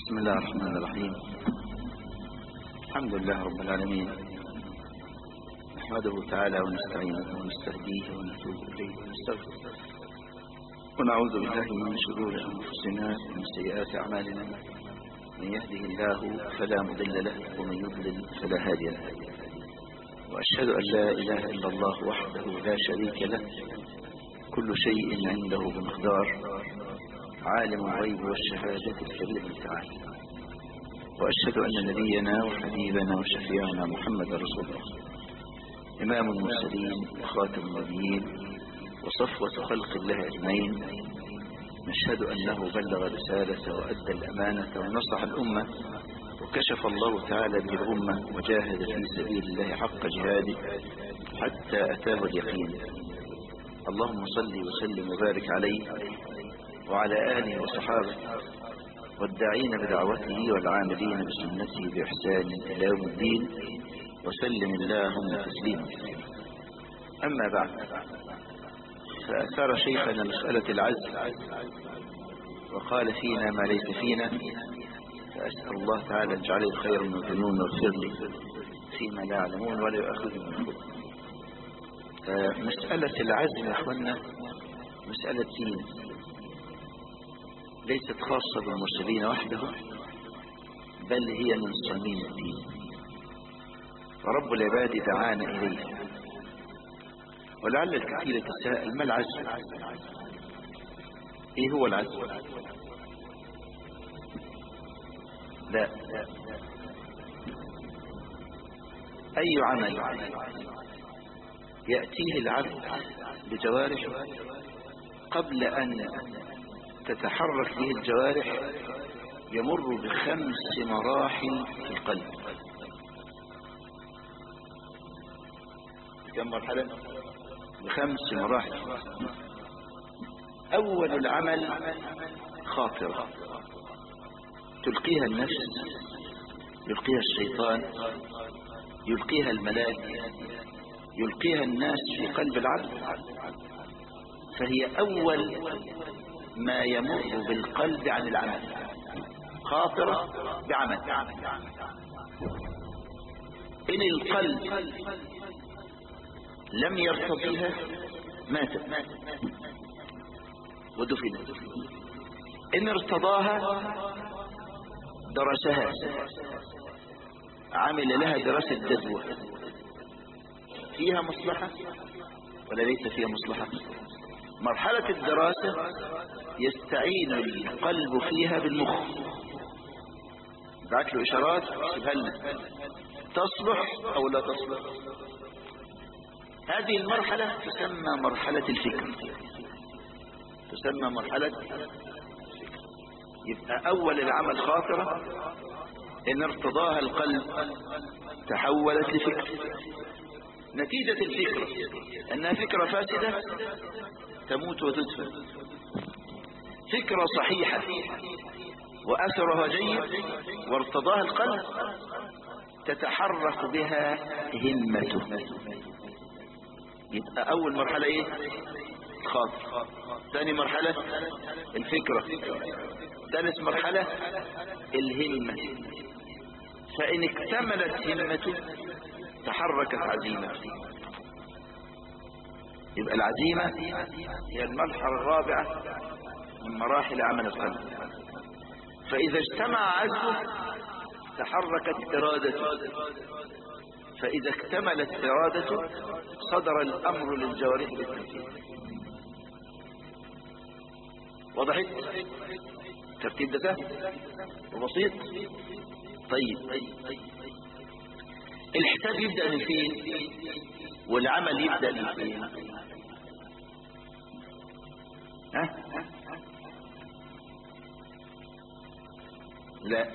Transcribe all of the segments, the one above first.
بسم الله الرحمن الرحيم الحمد لله رب العالمين نحمده تعالى ونستعينه ونستهديه ونتوب إليه ونستغفره ونعوذ بالله من شرور أنفسنا ومن سيئات أعمالنا من يهده الله فلا مضل له ومن يضلل فلا هادي له وأشهد أن لا إله إلا الله وحده لا شريك له كل شيء عنده بمقدار عالم الغيب والشهادة الكبير المتعال وأشهد أن نبينا وحبيبنا وشفيعنا محمد رسول الله إمام المرسلين وخاتم النبيين وصفوة خلق الله أجمعين نشهد أنه بلغ رسالة وأدى الأمانة ونصح الأمة وكشف الله تعالى به الأمة وجاهد في سبيل الله حق جهاده حتى أتاه اليقين اللهم صل وسلم وبارك عليه وعلى آله وصحابه والداعين بدعوته والعاملين بسنته بإحسان إلى يوم الدين وسلم اللهم تسليما أما بعد فأثار شيخنا مسألة العزل وقال فينا ما ليس فينا فأسأل الله تعالى أن يجعله خير من الظنون واغفر لي فيما لا يعلمون ولا يؤخذني من خذ مسألة العزل يا أخوانا مسألة دين ليست خاصة بالمرسلين وحدهم بل هي من صميم الدين ورب العباد دعانا إليه ولعل الكثير يتساءل ما العزل ايه هو العزل لا اي عمل يأتيه العبد بجوارحه قبل ان تتحرك به الجوارح يمر بخمس مراحل في القلب كم مرحلة بخمس مراحل أول العمل خاطرة تلقيها النفس يلقيها الشيطان يلقيها الملاك يلقيها الناس في قلب العبد فهي أول ما يمر بالقلب عن العمل خاطرة بعمل إن القلب لم يرتضيها ماتت ودفنت إن ارتضاها درسها عمل لها دراسة جدوى فيها مصلحة ولا ليس فيها مصلحة مرحلة الدراسة يستعين القلب فيها بالمخ بعت له إشارات سيبها لنا تصلح أو لا تصلح هذه المرحلة تسمى مرحلة الفكر تسمى مرحلة الفكر يبقى أول العمل خاطرة إن ارتضاها القلب تحولت لفكر نتيجة الفكرة أنها فكرة فاسدة تموت وتدفن فكرة صحيحة وأثرها جيد وارتضاها القلب تتحرك بها همته يبقى أول مرحلة إيه الخاطر ثاني مرحلة الفكرة ثالث مرحلة الهمة فإن اكتملت همته تحركت عزيمته يبقى العزيمة هي المرحلة الرابعة من مراحل عمل القلب فإذا اجتمع عزمه تحركت إرادته فإذا اكتملت إرادته صدر الأمر للجوارح بالتنفيذ وضحت ترتيب ده سهل وبسيط طيب الحساب يبدأ من فين والعمل يبدأ من فين ها لا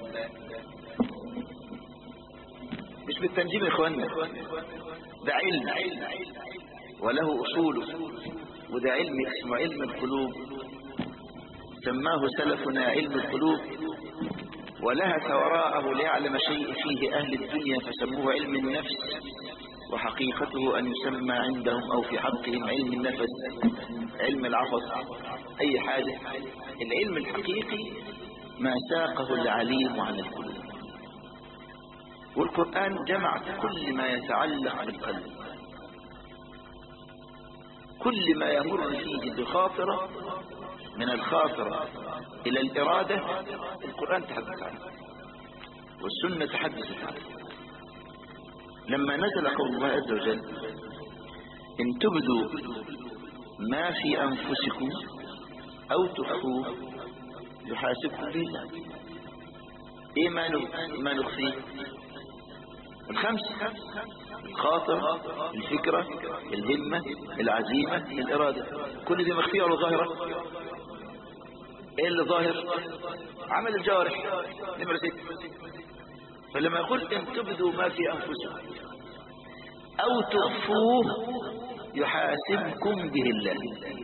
مش بالتنجيم يا اخوانا ده علم وله اصوله وده علم اسمه علم القلوب سماه سلفنا علم القلوب ولهث وراءه ليعلم شيء فيه اهل الدنيا فسموه علم النفس وحقيقته ان يسمى عندهم او في حقهم علم النفس علم العفص اي حاجة العلم الحقيقي ما ساقه العليم عن القلوب والقرآن جمع كل ما يتعلق بالقلب كل ما يمر فيه بخاطرة من الخاطرة إلى الإرادة القرآن تحدث عنه والسنة تحدثت عنه لما نزل قول الله عز وجل إن تبدوا ما في أنفسكم أو تخفوه يحاسبكم به الله إيه ما ما نخفيه الخمس الخاطر الفكرة الهمة العزيمة الإرادة كل دي مخفية ولا ظاهرة ايه اللي ظاهر عمل الجوارح نمرة ست فلما يقول ان تبدوا ما في انفسكم او تخفوه يحاسبكم به الله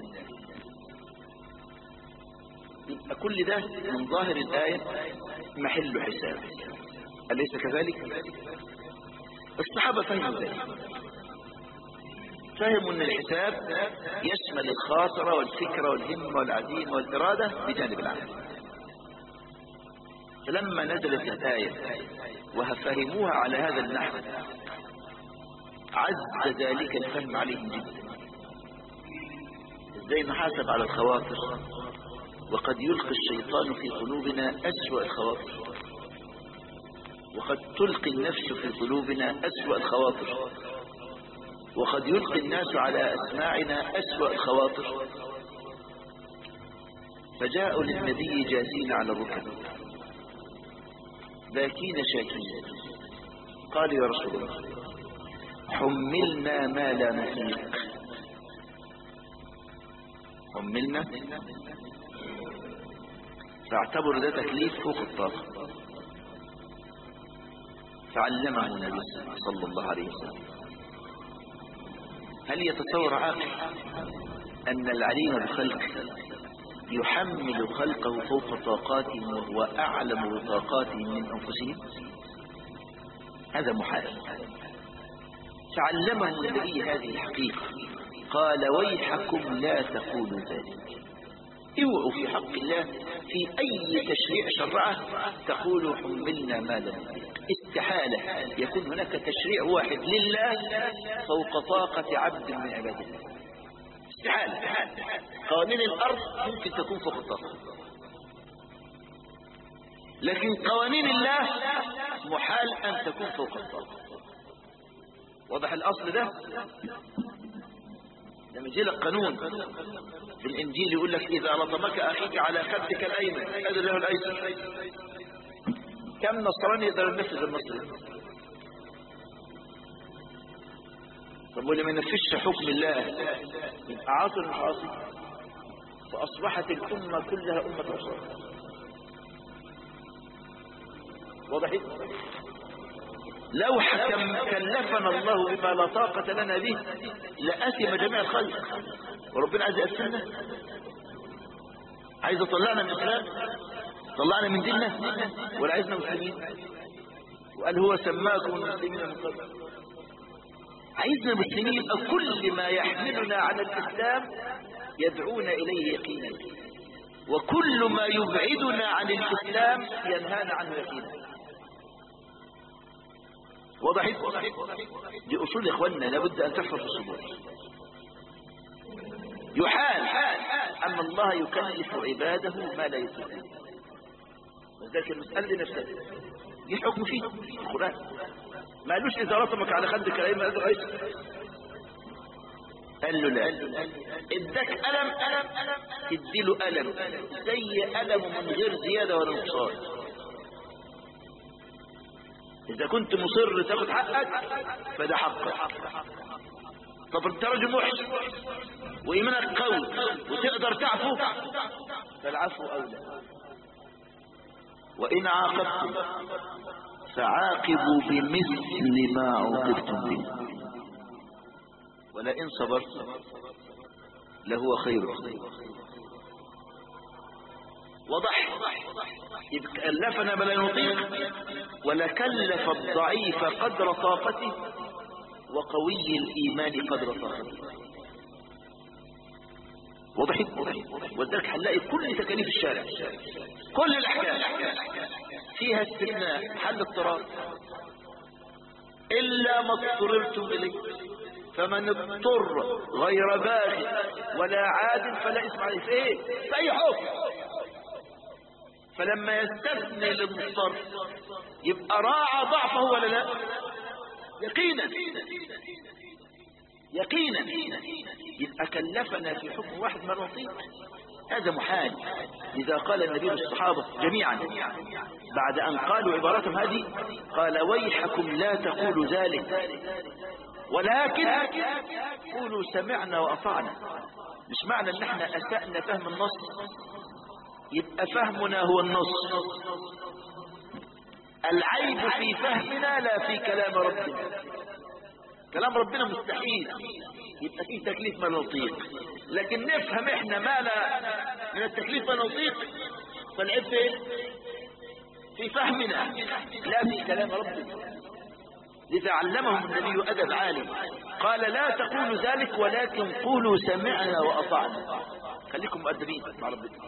يبقى كل ده من ظاهر الآية محل حساب أليس كذلك الصحابة فهموا ذلك فهموا أن الحساب يشمل الخاطرة والفكرة والهمة والعزيمة والإرادة بجانب العمل فلما نزلت الآية وفهموها على هذا النحو عز ذلك الفهم عليهم جدا ازاي نحاسب على الخواطر وقد يلقي الشيطان في قلوبنا أسوأ الخواطر وقد تلقي النفس في قلوبنا أسوأ الخواطر وقد يلقي الناس على أسماعنا أسوأ الخواطر فجاءوا للنبي جاسين على الركب باكين شاكين قال يا رسول الله حملنا ما لا نطيق حملنا فاعتبر ده تكليف فوق الطاقة فعلمه النبي صلى الله عليه وسلم هل يتصور عاقل أن العليم بخلق يحمل خلقه فوق طاقاتهم وهو أعلم بطاقاتهم من أنفسهم هذا محال فعلمه النبي هذه الحقيقة قال ويحكم لا تقولوا ذلك اوعوا في حق الله في أي تشريع شرعه تقولوا حملنا ما لم استحالة يكون هناك تشريع واحد لله فوق طاقة عبد من عباد الله استحالة قوانين الأرض ممكن تكون فوق الطاقة لكن قوانين الله محال أن تكون فوق الطاقة واضح الأصل ده لما يجي لك قانون في الإنجيل يقول لك إذا لطمك أخيك على خدك الأيمن أدر له الأيسر كم نصراني يقدر ينفذ النصر طب واللي ما ينفذش حكم الله يبقى عاصر مش عاصي فأصبحت الأمة كلها أمة عصر واضح لو حكم كلفنا الله بما لا طاقة لنا به لأثم جميع الخلق وربنا عايز يأثمنا عايز يطلعنا من الإسلام طلعنا من ديننا ولا عايزنا مسلمين وقال هو سماكم المسلمين من قبل عايزنا مسلمين يبقى كل ما يحملنا على الإسلام يدعونا إليه يقينا وكل ما يبعدنا عن الإسلام ينهانا عنه يقينا وضحت دي أصول يا إخواننا لابد أن تحفظ الصدور يحال أما الله يكلف عباده ما لا يطيقون وذلك المسألة دي نفسها دي حكم فيه القرآن ما قالوش إذا رسمك على خدك الأيمن هذا غيث قال له لا اداك ألم ألم ألم تديله ألم زي ألم من غير زيادة ولا نقصان إذا كنت مصر تاخد حقك فده حقك طب انت رجل محسن وإيمانك قوي وتقدر تعفو فالعفو أولى وإن عاقبتم فعاقبوا بمثل ما عوقبتم به ولئن صبرتم لهو خير وضح كلفنا بلا نطيق ولكلف الضعيف قدر طاقته وقوي الإيمان قدر طاقته وضحت وذلك هنلاقي كل تكاليف الشارع كل الأحكام فيها استثناء حل اضطرار إلا ما اضطررتم إليه فمن اضطر غير باغ ولا عاد فلا اسم عليه في ايه في اي حكم فلما يستثني للمضطر يبقى راعى ضعفه ولا لا يقينا يقينا يبقى كلفنا في حكم واحد ما نطيق هذا محال إذا قال النبي للصحابة جميعا بعد أن قالوا عبارتهم هذه قال ويحكم لا تقولوا ذلك ولكن قولوا سمعنا وأطعنا مش معنى ان احنا أسأنا فهم النص يبقى فهمنا هو النص العيب في فهمنا لا في كلام ربنا كلام ربنا مستحيل يبقى فيه تكليف ما نطيق لكن نفهم احنا ما لا من التكليف ما نطيق فالعيب فين في فهمنا لا في كلام ربنا لذا علمهم النبي أدب عالي قال لا تقولوا ذلك ولكن قولوا سمعنا وأطعنا خليكم مؤدبين مع ربكم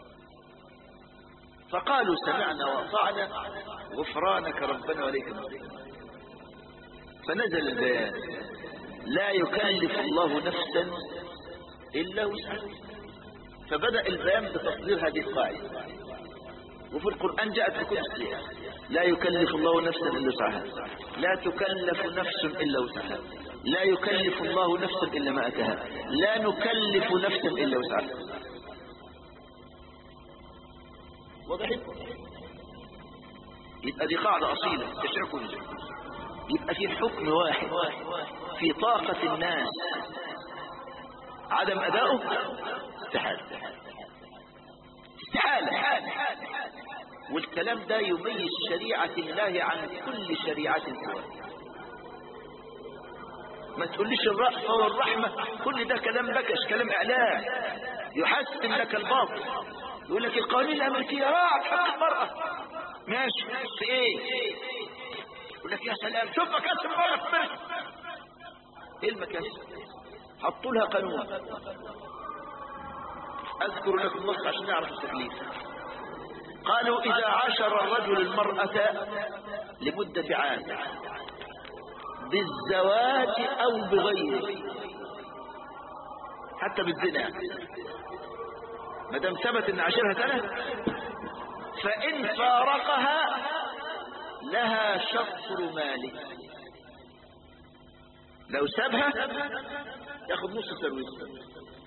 فقالوا سمعنا وأطعنا غفرانك ربنا وليك المصير فنزل البيان لا يكلف الله نفسا إلا وسعها فبدأ البيان بتصدير هذه القاعدة وفي القرآن جاءت بكل صيغة لا يكلف الله نفسا إلا وسعها لا تكلف نفس إلا وسعها لا يكلف الله نفسا إلا ما أتاها لا نكلف نفسا إلا وسعها وضحت يبقى دي قاعدة أصيلة تشريع كل يبقى في حكم واحد في طاقة الناس عدم أداؤه استحالة استحالة والكلام ده يميز شريعة الله عن كل شريعة سواه ما تقوليش الرأفة والرحمة كل ده كلام بكش كلام إعلام يحسن لك الباطل يقول لك القوانين الأمريكية راعت حق المرأة ماشي في ايه يقول لك يا سلام شوف مكاسب المرأة في مصر ايه المكاسب حطوا لها قانون اذكر لكم نص عشان نعرف التكليف قالوا اذا عاشر الرجل المرأة لمدة عام بالزواج او بغيره حتى بالزنا ما دام ثبت ان عاشرها سنة فان فارقها لها شطر ماله لو سابها ياخد نص ثروته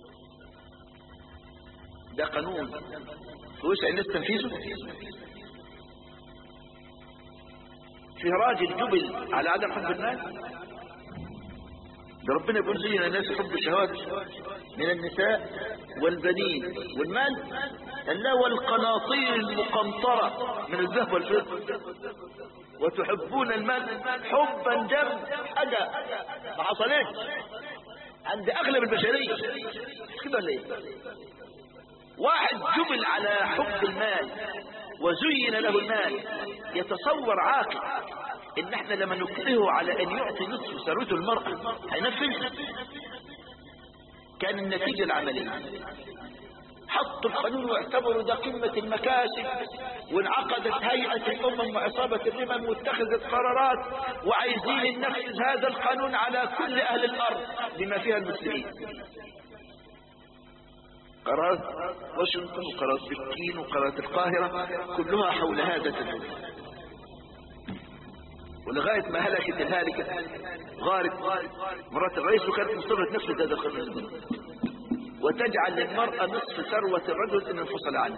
ده قانون وسع الناس تنفيذه في راجل جبل على عدم حب الناس ده ربنا يقول زينا الناس حب الشهوات من النساء والبنين والمال الا والقناطير المقنطرة من الذهب والفضة وتحبون المال حبا جم حاجة ما حصلتش عند اغلب البشرية كده ولا ايه واحد جبل على حب المال وزين له المال يتصور عاقل ان احنا لما نكرهه على ان يعطي نصف ثروته المرأة هينفذ كان النتيجة العملية حطوا القانون واعتبروا ده قمة المكاسب وانعقدت هيئة الأمم وعصابة الرمم واتخذت قرارات وعايزين ننفذ هذا القانون على كل أهل الأرض بما فيها المسلمين قرارات واشنطن وقرارات بكين وقرارات القاهرة كلها حول هذا التدور ولغاية ما هلكت الهالكة غارت مرات الرئيس وكانت مصرة تنفذ هذا القانون وتجعل للمرأة نصف ثروة الرجل ان انفصل عنه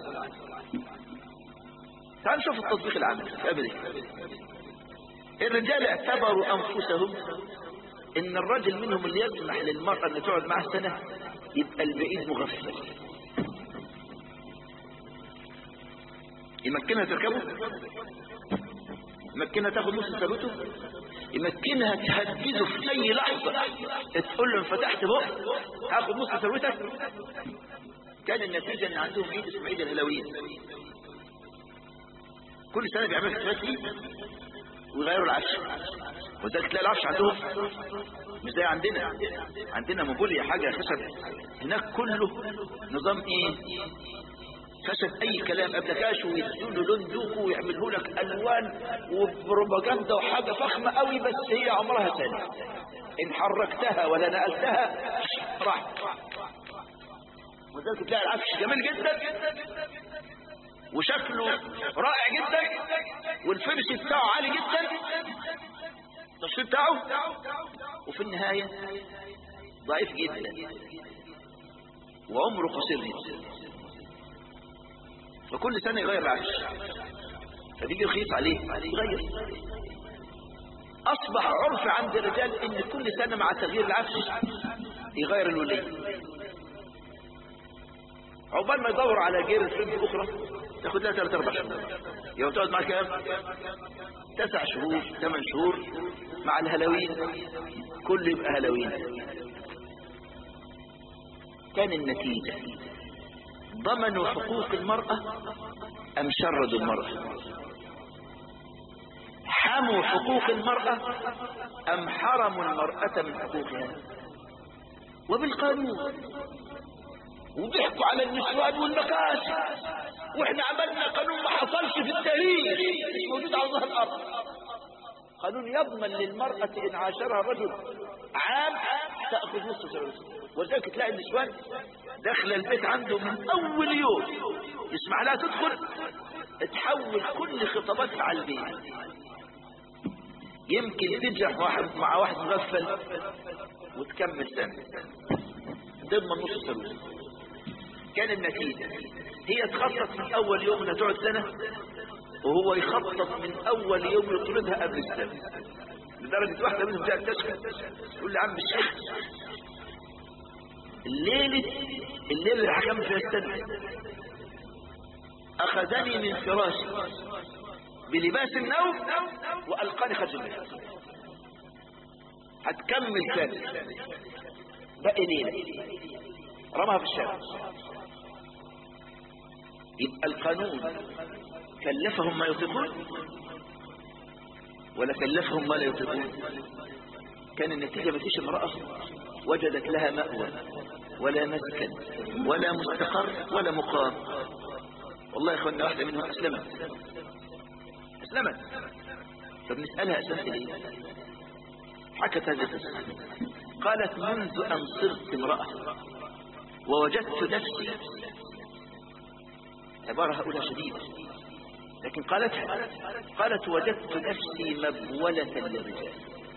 تعال نشوف التطبيق العملي في امريكا الرجال اعتبروا انفسهم ان الرجل منهم اللي يسمح للمرأة ان تقعد معه سنة يبقى البعيد مغفل يمكنها تركبه يمكنها تاخد نص ثروته يمكنها تهدده في اي لحظة تقول له ان فتحت بق هاخد نص ثروتك كان النتيجة ان عندهم عيد اسمه عيد الهلاوين كل سنة بيعملوا احتفال فيه ويغيروا العفش وذلك تلاقي العفش عندهم مش زي عندنا عندنا مبولية حاجة خشب هناك كله نظام ايه خشب اي كلام قبلكاش ويدوا له لون دوكو ويعملوا لك الوان وبروباجندا وحاجه فخمه قوي بس هي عمرها سنه ان حركتها ولا نقلتها راح وذلك تلاقي العفش جميل جدا وشكله رائع جدا والفرش بتاعه عالي جدا التصوير بتاعه وفي النهاية ضعيف جدا وعمره قصير جدا فكل سنة يغير العفش فبيجي رخيص عليه يغير أصبح عرف عند الرجال إن كل سنة مع تغيير العفش يغير الولي عقبال ما يدور على غير الفيلم أخرى تاخد لها ثلاث أربع شهور يوم تقعد معاه كام؟ تسع شهور ثمان شهور مع الهلاوين كل يبقى هلاوين كان النتيجة ضمنوا حقوق المرأة أم شردوا المرأة حموا حقوق المرأة أم حرموا المرأة من حقوقها وبالقانون وضحكوا على النسوان والمكاسب واحنا عملنا قانون ما حصلش في التاريخ مش موجود على ظهر الارض قانون يضمن للمرأة إن عاشرها الرجل عام تأخذ نصف سعود ولذلك تلاقي النسوان داخل البيت عنده من أول يوم يسمع لها تدخل تحول كل خطاباتها على البيت يمكن تنجح واحد مع واحد مغفل وتكمل سنة تضمن نصف سعود كان النتيجة هي تخطط من أول يوم انها تقعد سنة وهو يخطط من أول يوم يطردها قبل السنة لدرجة واحدة منهم جاءت تشكى تقول لي عم الشيخ الليلة الليلة اللي حكمت فيها السنة أخذني من فراشي بلباس النوم وألقاني خارج البيت هتكمل سنة باقي ليلة رماها في الشارع يبقى القانون كلفهم ما يطيقون ولا كلفهم ما لا يطيقون كان النتيجة ما فيش امرأة وجدت لها مأوى ولا مسكن ولا مستقر ولا مقام والله يا اخوانا واحدة منهم أسلمت أسلمت فبنسألها أسلمت ليه حكت هذه القصة قالت منذ أن صرت امرأة ووجدت نفسي عبارة هؤلاء شديدة لكن قالت قالت وجدت نفسي مبولة للرجال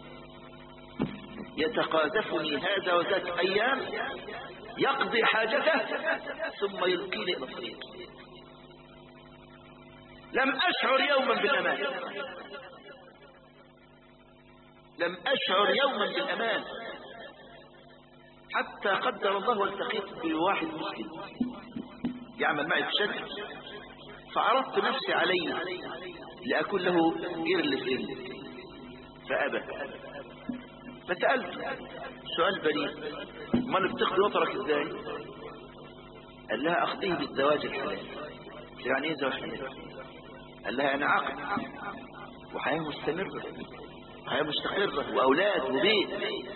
يتقاذفني هذا وذاك أيام يقضي حاجته ثم يلقيني إلى الطريق لم أشعر يوما بالأمان لم أشعر يوما بالأمان حتى قدر الله والتقيت بواحد مسلم يعمل معي في الشركة فعرضت نفسي عليه لأكون له إرل في إرل فأبى فسألت سؤال بريء ما بتاخد وطرك ازاي قال لها أخذيه بالزواج الحلال يعني ايه زواج حلال قال لها أنا عقد وحياة مستمرة وحياة مستقرة وأولاد وبيت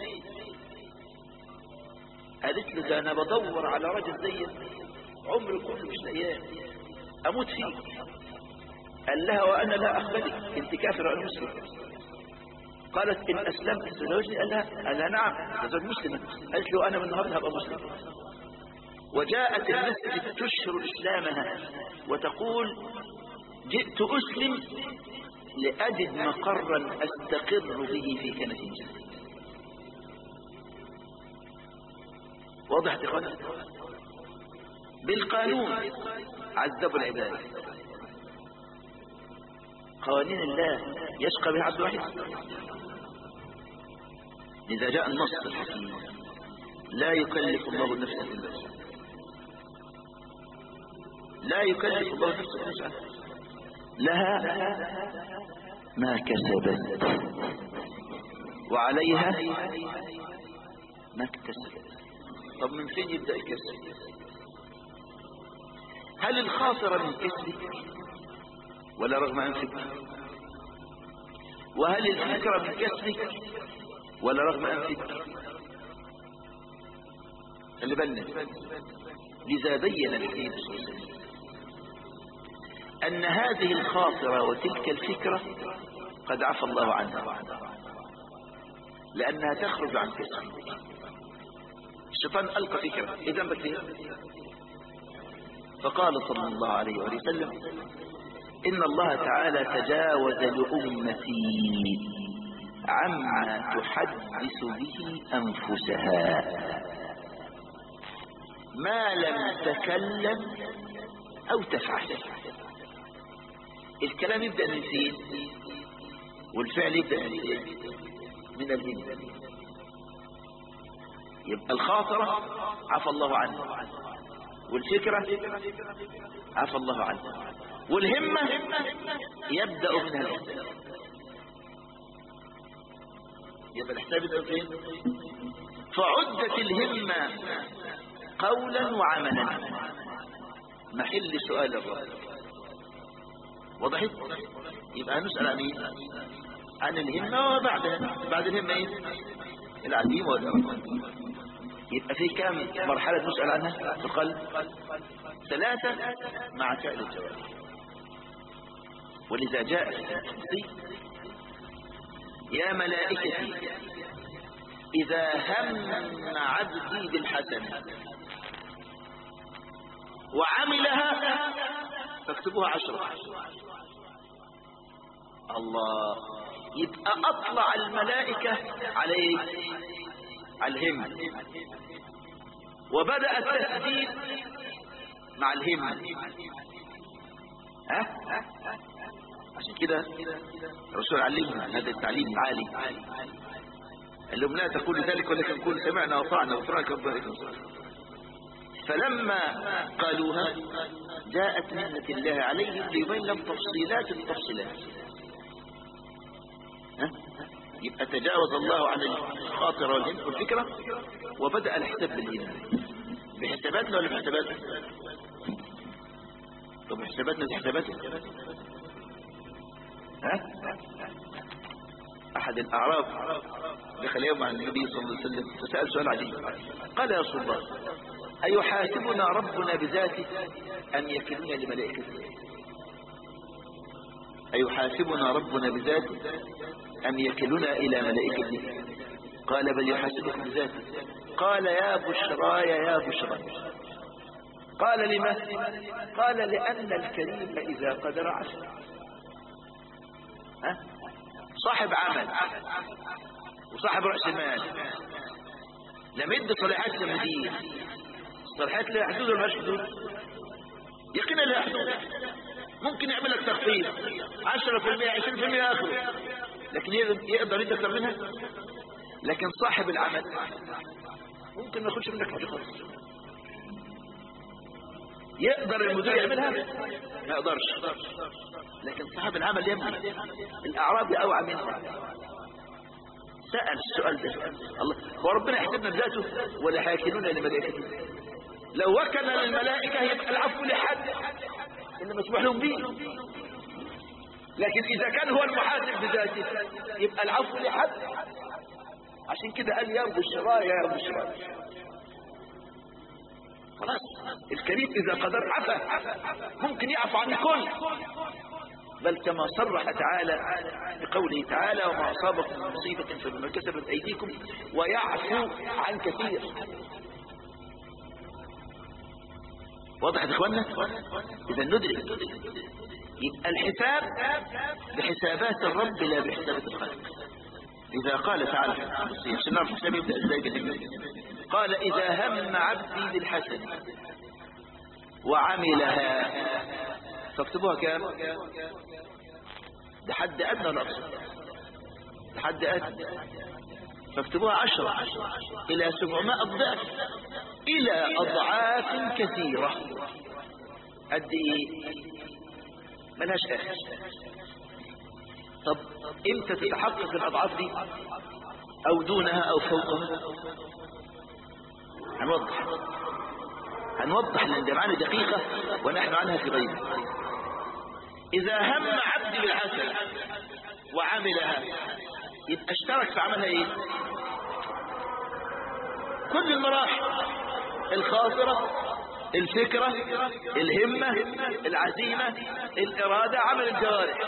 قالت له ده أنا بدور على راجل زيك عمري كله مش لاقياه اموت فيك قال لها وانا لا اقبلك انت كافر ولا مسلم قالت ان اسلمت تزوجني قال لها قال لها نعم تزوج مسلمة قالت له انا من النهارده هبقى مسلم وجاءت المسجد تشهر اسلامها وتقول جئت اسلم لاجد مقرا استقر به في كنف الجنه واضح يا اخوانا بالقانون عذبوا العباد قوانين الله يشقى بها عبد واحد إذا جاء النص الحكيم لا يكلف الله نفسا إلا وسعها لا يكلف الله نفسا إلا وسعها لها ما كسبت وعليها ما اكتسبت طب من فين يبدأ الكسب هل الخاسر من كسبك ولا رغم أنفك وهل الفكرة من كسبك ولا رغم أنفك اللي بالنا لذا بين الحديث صلى الله عليه وسلم أن هذه الخاطرة وتلك الفكرة قد عفى الله عنها لأنها تخرج عن كسبك الشيطان ألقى فكرة إذا بك فقال صلى الله عليه وسلم إن الله تعالى تجاوز لأمتي عما تحدث به أنفسها ما لم تكلم أو تفعل الكلام يبدأ من فين والفعل يبدأ من فين من الهم يبقى الخاطرة عفى الله عنه والفكرة عفى الله عنه والهمة يبدأ منها الحساب يبقى الحساب يبدأ فين فعدت الهمة قولا وعملا محل سؤال الرب وضحت يبقى نسأل عن ايه عن الهمة وبعدها بعد الهمة ايه العزيمة والإرادة يبقى في كام مرحلة نسأل عنها في القلب ثلاثة مع سائل الجواب ولذا جاء يا ملائكتي إذا هم عبدي بالحسنة وعملها فاكتبوها عشرة الله يبقى أطلع الملائكة عليه على الهم وبدأ التسديد مع الهم ها عشان كده الرسول علمنا هذا التعليم العالي قال لهم لا تقولوا ذلك ولكن قولوا سمعنا وطعنا وفرعك ربنا فلما قالوها جاءت منة الله عليهم ليبين لهم تفصيلات التفصيلات ها؟ يبقى تجاوز الله عن الخاطر والهم والفكرة وبدأ الحساب بالهم بحساباتنا ولا بحساباتنا طب حساباتنا دي حساباتنا ها احد الاعراب دخل يوم عن النبي صلى الله عليه وسلم فسأل سؤال عجيب قال يا رسول الله أيحاسبنا ربنا بذاته أم يكلنا لملائكته أيحاسبنا ربنا بذاته أم يكلنا إلى ملائكته قال بل يحاسبكم بذاته قال يا بشراي يا بشرى قال لما قال لأن الكريم إذا قدر عفو ها؟ صاحب عمل وصاحب رأس مال لم يد صلاحات لمدير صلاحات لها حدود ولا مش حدود يقينا لها حدود ممكن يعمل لك تخفيض 10% 20% اخره لكن يقدر يدي اكثر منها لكن صاحب العمل ممكن ما ياخدش منك حاجه خالص يقدر المدير يعملها ما يقدرش لكن صاحب العمل يملك الاعراب اوعى منه سأل السؤال ده الله هو ربنا يحسبنا بذاته ولا هيكلونا لملائكته لو وكل للملائكة يبقى العفو لحد اللي مسموح لهم به لكن إذا كان هو المحاسب بذاته يبقى العفو لحد عشان كده قال يا بشرى يا بشرى خلاص الكريم إذا قدر عفا ممكن يعفو عن الكل بل كما صرح تعالى بقوله تعالى وما أصابكم من مصيبة فبما كسبت أيديكم ويعفو عن كثير واضح يا اخوانا اذا ندرك يبقى الحساب بحسابات الرب لا بحسابات الخلق إذا قال تعالى عشان نعرف الحساب يبدأ ازاي بالنسبة قال إذا هم عبدي بالحسن وعملها فاكتبوها كام ده حد أدنى ولا أقصى ده حد أدنى فاكتبوها عشرة إلى سبعمائة ضعف إلى أضعاف كثيرة قد إيه ملهاش آخر طب إمتى تتحقق الأضعاف دي أو دونها أو فوقها هنوضح هنوضح لأن ده معنا دقيقة ونحن عنها في غير إذا هم عبد بالعسل وعملها يبقى اشترك في عملها ايه كل المراحل الخاطرة الفكرة الهمة العزيمة الإرادة عمل الجوارح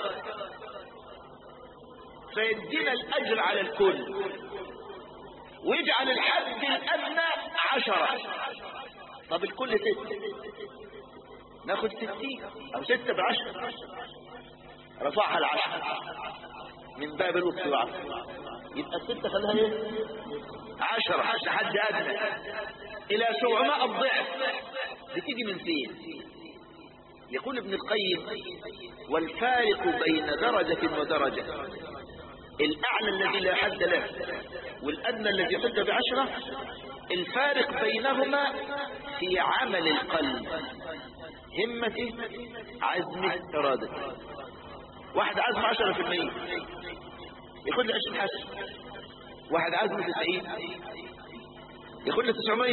فيدينا الأجر على الكل ويجعل الحد الأدنى عشرة طب الكل ستة ناخد ستين أو ستة بعشرة رفعها العشرة من باب اللطف والعفو يبقى الستة خليها ايه عشرة حتى حد أدنى إلى سبعمائة ضعف بتيجي من فين يقول ابن القيم والفارق بين درجة ودرجة الأعلى الذي لا حد له والأدنى الذي حد بعشرة الفارق بينهما في عمل القلب همته عزمه إرادته واحد عزم عشرة في المية ياخد له عشرين حسن واحد عزم تسعين ياخد له تسعمية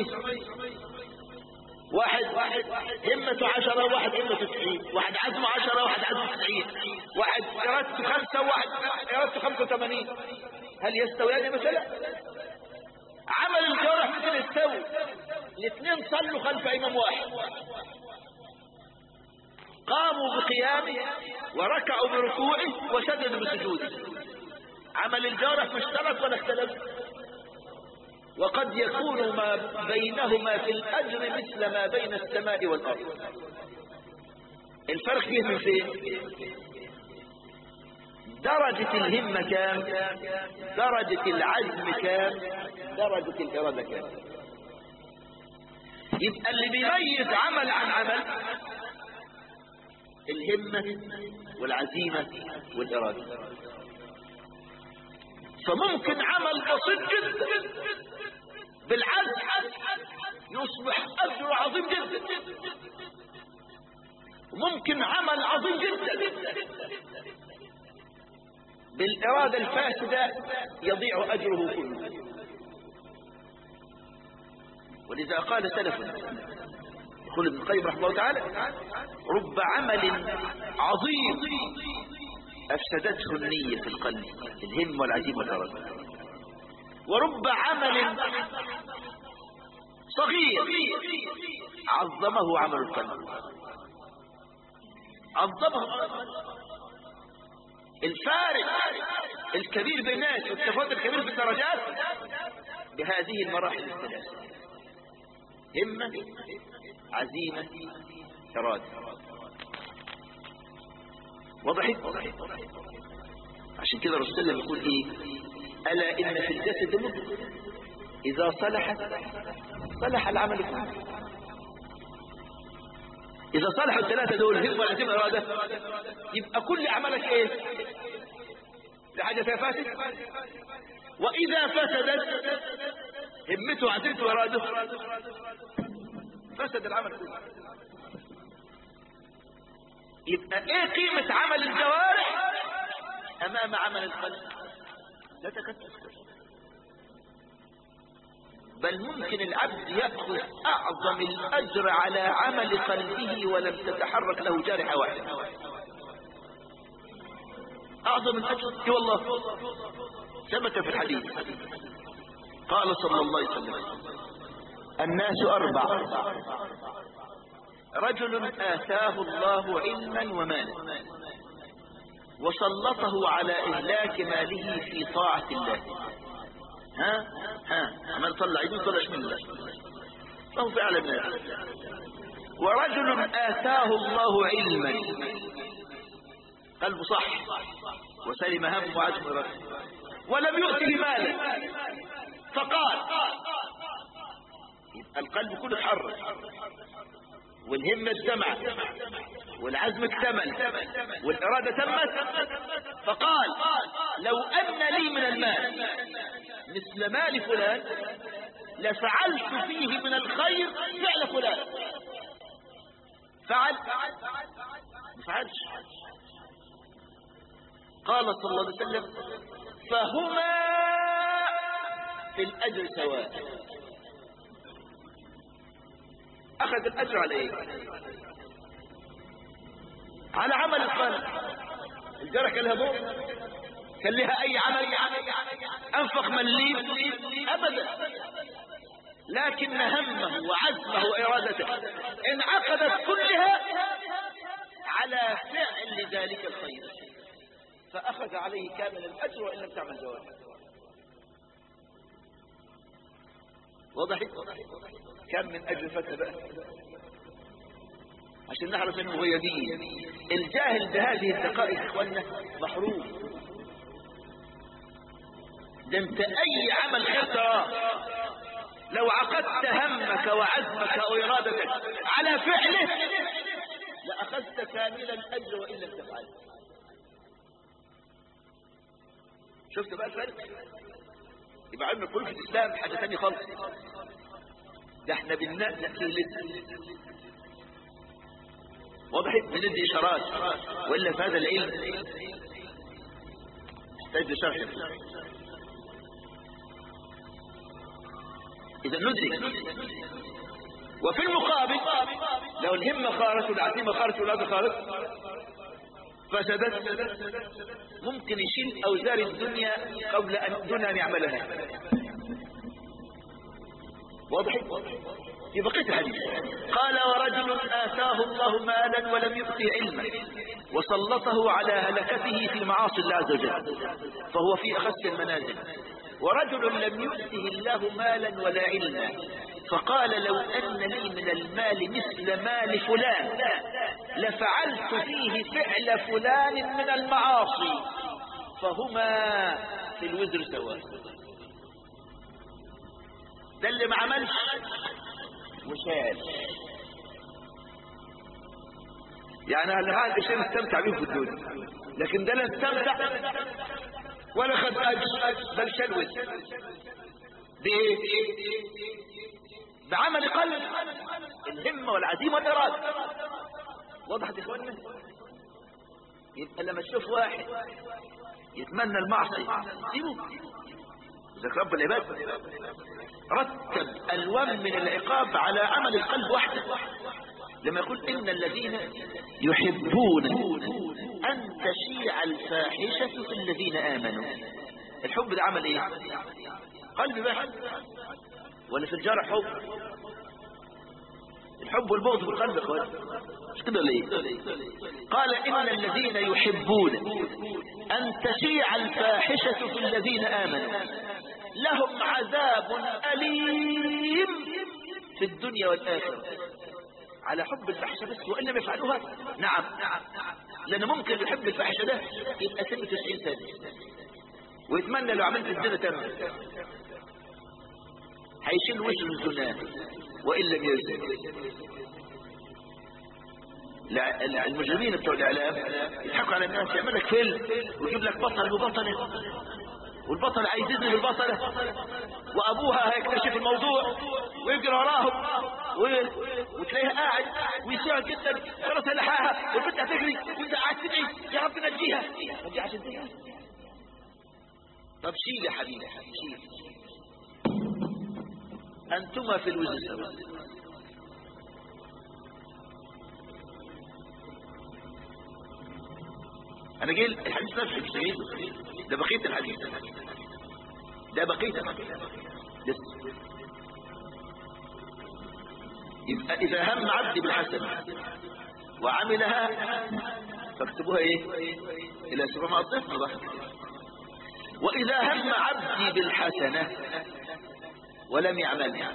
واحد واحد همته عشرة واحد همته تسعين واحد عزمه عشرة واحد عزمه تسعين واحد إرادته خمسة واحد إرادته خمسة وثمانين هل يستويان مثلا عمل الجوارح مثل يستوي الاثنين صلوا خلف إمام واحد قاموا بقيامه وركعوا بركوعه وسجدوا بسجوده عمل الجارح مشترك ولا اختلف وقد يكون ما بينهما في الأجر مثل ما بين السماء والأرض الفرق فيه من فين درجة الهمة كام درجة العزم كام درجة الإرادة كام يبقى اللي بيميز عمل عن عمل الهمة والعزيمة والإرادة فممكن عمل بسيط جدا بالعزم يصبح أجر عظيم جدا وممكن عمل عظيم جدا بالإرادة الفاسدة يضيع أجره كله ولذا قال سلفنا يقول ابن القيم رحمه الله تعالى رب عمل عظيم أفسدته النية في القلب الهم والعزيمة والإرادة ورب عمل صغير عظمه عمل القلب عظمه الفارق الكبير بين الناس والتفاوت الكبير في الدرجات بهذه المراحل الثلاثة همة عزيمة إرادة وضحت عشان كده رسول الله يقول ايه ألا إن في الجسد مضغة إذا صلحت صلح العمل كله إذا صلحوا الثلاثة دول هم والعزيمة إرادة يبقى كل أعمالك إيه لحاجة فيها فاسد وإذا فسدت همته وعزيمته وإرادته فسد العمل كله يبقى ايه قيمة عمل الجوارح امام عمل القلب لا تكتف بل ممكن العبد يأخذ اعظم الاجر على عمل قلبه ولم تتحرك له جارحة واحدة اعظم الاجر اي والله ثبت في الحديث قال صلى الله عليه وسلم الناس اربع رجل آتاه الله علما ومالا وسلطه على إهلاك ماله في طاعة الله ها ها عمال طلع يدين طلعش من الله فهو فعلا الناس ورجل آتاه الله علما قلبه صح وسلم هم وعزم ربه ولم يؤته مالا فقال القلب كله اتحرك والهمة اجتمعت والعزم اكتمل والإرادة تمت فقال لو أن لي من المال مثل مال فلان لفعلت فيه من الخير فعل فلان فعل ما فعلش قال صلى الله عليه وسلم فهما في الأجر سواء أخذ الأجر على إيه على عمل القلب الجرح كان له كان لها اي عمل انفق مليم ابدا لكن همه وعزمه وارادته انعقدت كلها على فعل ذلك الخير فاخذ عليه كامل الاجر وان لم تعمل جوارح وضحت كم من اجل فتى بقى عشان نعرف انه مغيبين الجاهل بهذه الدقائق اخواننا محروم ده انت اي عمل خير تراه لو عقدت همك وعزمك وارادتك على فعله لاخذت كامل الاجر وان لم تفعل شفت بقى الفرق يبقى علم القلوب في الاسلام حاجه ثانيه خالص ده احنا بالناس لسه وضحت بندي اشارات والا في هذا العلم يحتاج لشرح اذا ندرك وفي المقابل لو الهمة خارت والعزيمة خارت والعزة خارت فسدت ممكن يشيل اوزار الدنيا قبل ان دون ان يعملها واضح في بقية الحديث قال ورجل آتاه الله مالا ولم يؤته علما وسلطه على هلكته في معاصي الله عز وجل فهو في أخس المنازل ورجل لم يؤته الله مالا ولا علما فقال لو أن لي من المال مثل مال فلان لفعلت فيه فعل فلان من المعاصي فهما في الوزر سواء ده اللي ما عملش وشال يعني اللي ما عنده شيء استمتع بيه في الدنيا لكن ده لا استمتع ولا خد اجر بل شلوت بايه بعمل قلب الهمه والعزيمه والاراده وضحت يا اخوانا يبقى لما تشوف واحد يتمنى المعصيه سيبه ذكر رب العباد رتب الوان من العقاب على عمل القلب وحده لما يقول ان الذين يحبون ان تشيع الفاحشة في الذين امنوا الحب ده عمل ايه قلب بس ولا في الجرح حب الحب والبغض في القلب يا اخوان مش كده ولا ايه قال ان الذين يحبون ان تشيع الفاحشة في الذين امنوا لهم عذاب أليم في الدنيا والآخرة على حب الفحشة بس وإن لم يفعلوها نعم لأن ممكن يحب الفحشة ده يبقى سن 90 سنة ويتمنى لو عملت الزنا تم هيشيل وزن الزنا وإن لم يزن المجرمين بتوع الإعلام يضحكوا على الناس يعمل لك فيلم ويجيب لك بطل وبطلة والبطل عايز يذنب البطلة وابوها هيكتشف الموضوع ويجري وراهم و... وتلاقيها قاعد ويسيع جدا خلاص لحاها والبنت هتجري وانت قاعد تدعي يا رب نجيها نجيها عشان تجيها طب شيل يا حبيبي شيل انتما في الوزن سوا انا جاي الحديث نفسه مش جاي ده بقية الحديث ده بقية الحديث لسه يبقى إذا هم عبدي بالحسنة وعملها فاكتبوها ايه الى سبع الضفر بقى واذا هم عبدي بالحسنة ولم يعملها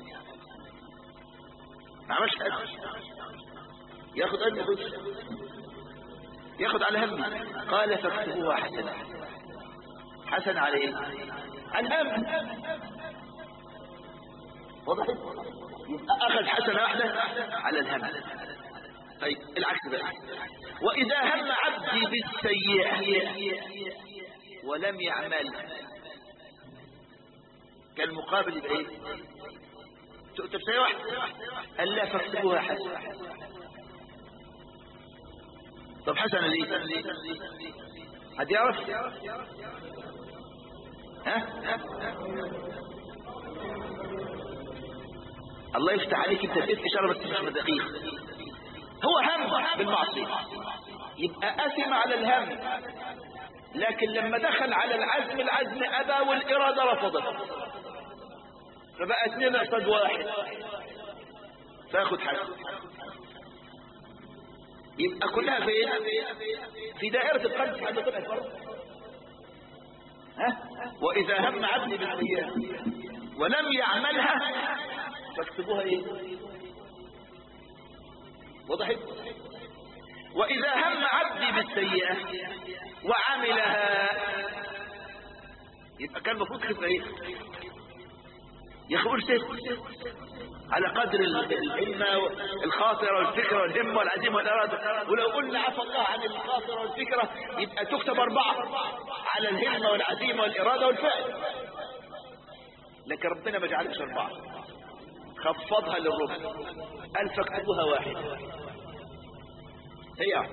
ما عملش حاجة ياخد قد ياخد ياخد على همي قال فاكتبوها حسنة حسن على ايه على الهم وضحت يبقى اخذ حسنة واحدة على الهم طيب العكس بقى واذا هم عبدي بالسيئة ولم يعمل كالمقابل يبقى ايه تكتب سيئة واحدة قال لا فاكتبوها حسنة طب حسنة ليه حد يعرف ها الله يفتح عليك انت تقف اشاره بس مش دقيق هو هم بالمعصيه يبقى اثم على الهم لكن لما دخل على العزم العزم أبى والإرادة رفضت فبقى اثنين قصاد واحد فاخد حاجة يبقى كلها في ايه في دائرة القلب حاجة طلعت بره ها وإذا هم عبدي بالسيئة ولم يعملها فاكتبوها ايه وضحت وإذا هم عبدي بالسيئة وعملها يبقى كان المفروض كيف ايه يقول ست على قدر الهمة الخاطرة والفكرة والهمة والعزيمة والإرادة ولو قلنا عفى الله عن الخاطرة والفكرة يبقى تكتب أربعة على الهمة والعزيمة والإرادة والفعل لكن ربنا ما جعلكش أربعة خفضها للربع قال فاكتبوها واحد هي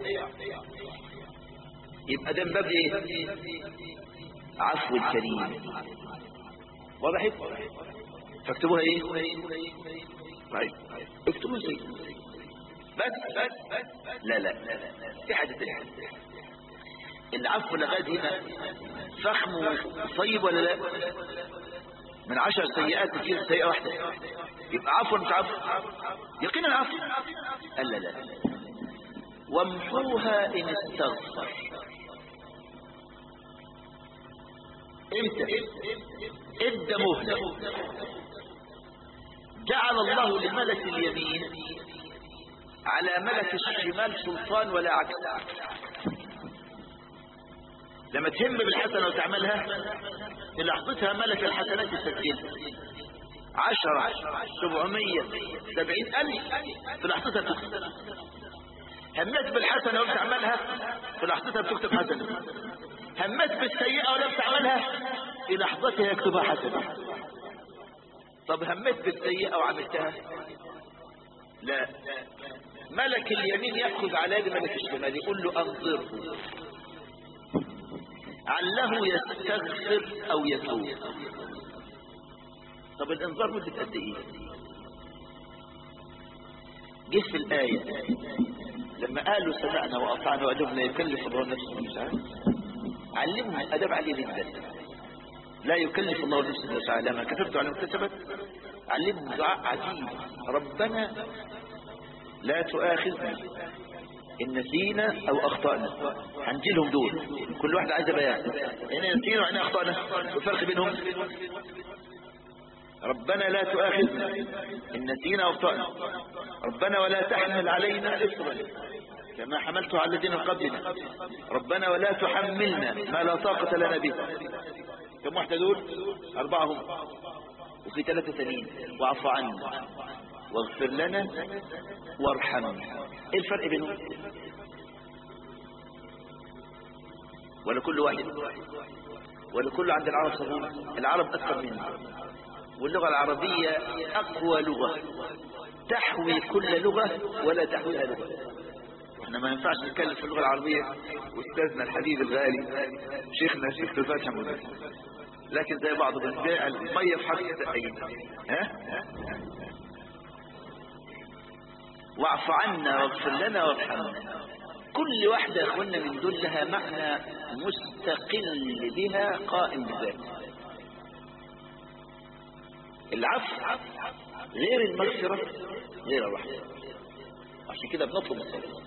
يبقى ده من باب ايه عفو الكريم وضحت فاكتبوها ايه طيب اكتبوها زي بس بس بس لا لا لا لا في حاجة تانية العفو لغاية هنا فخم طيب ولا لا من عشر سيئات تصير سيئة واحدة يبقى عفو مش عفو يقينا عفو قال لا لا وامحوها ان استغفر امتى ادى مهلة جعل الله لملك اليمين على ملك الشمال سلطان ولا عكس لما تهم بالحسنة وتعملها في لحظتها ملك الحسنات يسجلها عشرة سبعمية سبعين ألف في لحظتها تكتب همت بالحسنة ولم تعملها في لحظتها بتكتب حسنة همت بالسيئة ولم تعملها في لحظتها يكتبها حسنة طب همت بالسيئة وعملتها لا ملك اليمين يأخذ على يد ملك الشمال يقول له أنظره عله يستغفر أو يتوب طب الانظار مدة قد ايه جه في الآية لما قالوا سمعنا وأطعنا وأدبنا يكلف الله نفسه وسعها علمهم أدب عالي جدا لا يكلف الله نفسه وسعها لما كتبت على مكتسبت علمهم دعاء عجيب ربنا لا تؤاخذنا إن نسينا أو أخطأنا هنجيلهم دول كل واحد عايز بيان هنا نسينا وهنا أخطأنا والفرق بينهم ربنا لا تؤاخذنا إن نسينا واخطأنا ربنا ولا تحمل علينا إصرا كما حملته على الذين قبلنا ربنا ولا تحملنا ما لا طاقة لنا به كم واحدة دول أربعة هم وفي ثلاثة ثانيين واعف عنا واغفر لنا وارحمنا ايه الفرق بينهم ولا كل واحد ولا كل عند العرب صغير العرب أكثر منه واللغة العربية أقوى لغة تحوي كل لغة ولا تحويها لغة احنا ما ينفعش نتكلم في اللغة العربية أستاذنا الحبيب الغالي شيخنا شيخ الفاتحة مدرس لكن زي بعض بنبيع المية في حق التأيين ها واعف عنا واغفر لنا وارحمنا كل واحدة يا اخوانا من دول لها معنى مستقل بها قائم بذاته العفو غير المغفرة غير الرحمة عشان كده بنطلب الصلاة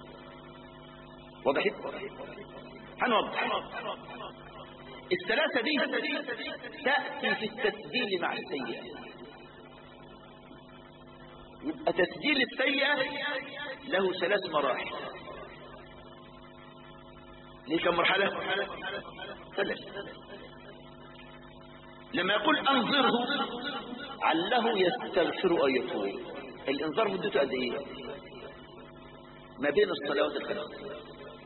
وضحت هنوضح الثلاثة دي تأتي في التسجيل مع السيئة يبقى تسجيل السيئة له ثلاث مراحل ليه كم مرحلة ثلاث لما يقول انظره عله يستغفر او يتوب الانذار مدته قد ايه ما بين الصلوات الخمس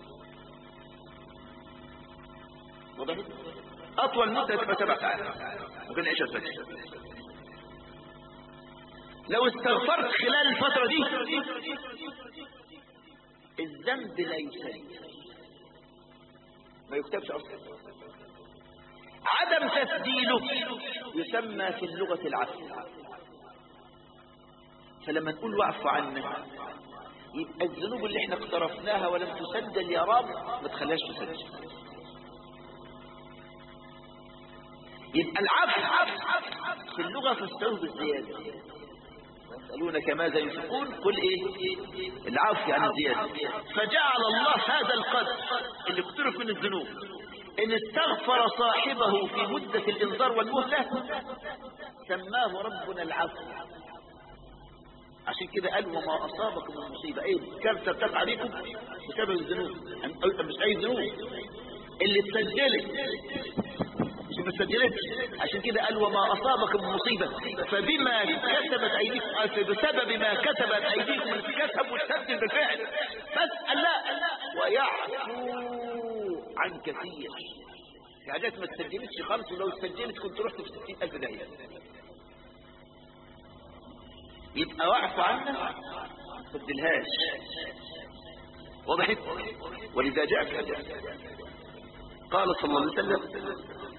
واضح اطول مده تبقى سبع ساعات ممكن نعيشها سنه لو استغفرت خلال الفتره دي الذنب لا يسلم ما يكتبش اصلا عدم تسجيله يسمى في اللغة العفو فلما نقول واعف عنا يبقى الذنوب اللي احنا اقترفناها ولم تسجل يا رب ما تخليهاش تسجل يبقى العفو في اللغة تستوي بالزيادة يسألونك ماذا ينفقون قل ايه العفو عن الزيادة فجعل الله هذا القدر اللي اقترف من الذنوب ان استغفر صاحبه في مدة الانذار والمهلة سماه ربنا العفو عشان كده قال وما اصابكم من مصيبة ايه كارثة تقع عليكم بسبب الذنوب مش اي ذنوب اللي اتسجلت مش ما اتسجلتش عشان كده قال وما اصابكم من مصيبة فبما كسبت ايديكم بسبب ما كسبت ايديكم الكسب والسجل بالفعل بس لا ويعفو عن كثير في حاجات ما تسجلتش خالص ولو سجلت كنت رحت في ستين ألف داهية يبقى واعف عنها ما تسجلهاش وضحت ولذا جاء في حديث قال صلى الله عليه وسلم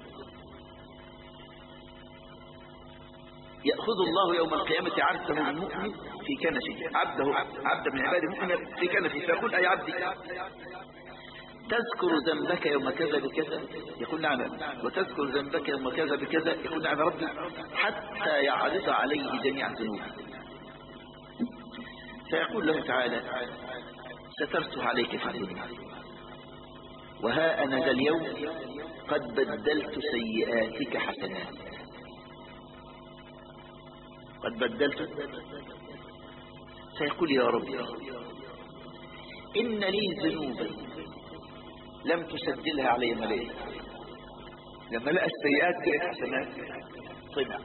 يأخذ الله يوم القيامة عبده المؤمن في كنفه عبده عبد من عباده المؤمن في كنفه فيقول أي عبدي تذكر ذنبك يوم كذا بكذا يقول نعم وتذكر ذنبك يوم كذا بكذا يقول نعم ربي حتى يعرض عليه جميع الذنوب فيقول له تعالى سترت عليك في الدنيا وها أنا ذا اليوم قد بدلت سيئاتك حسنات قد بدلت سيقول يا رب إن لي ذنوبا لم تسجلها علي ملائكة لما لقى السيئات كانت حسنات طمع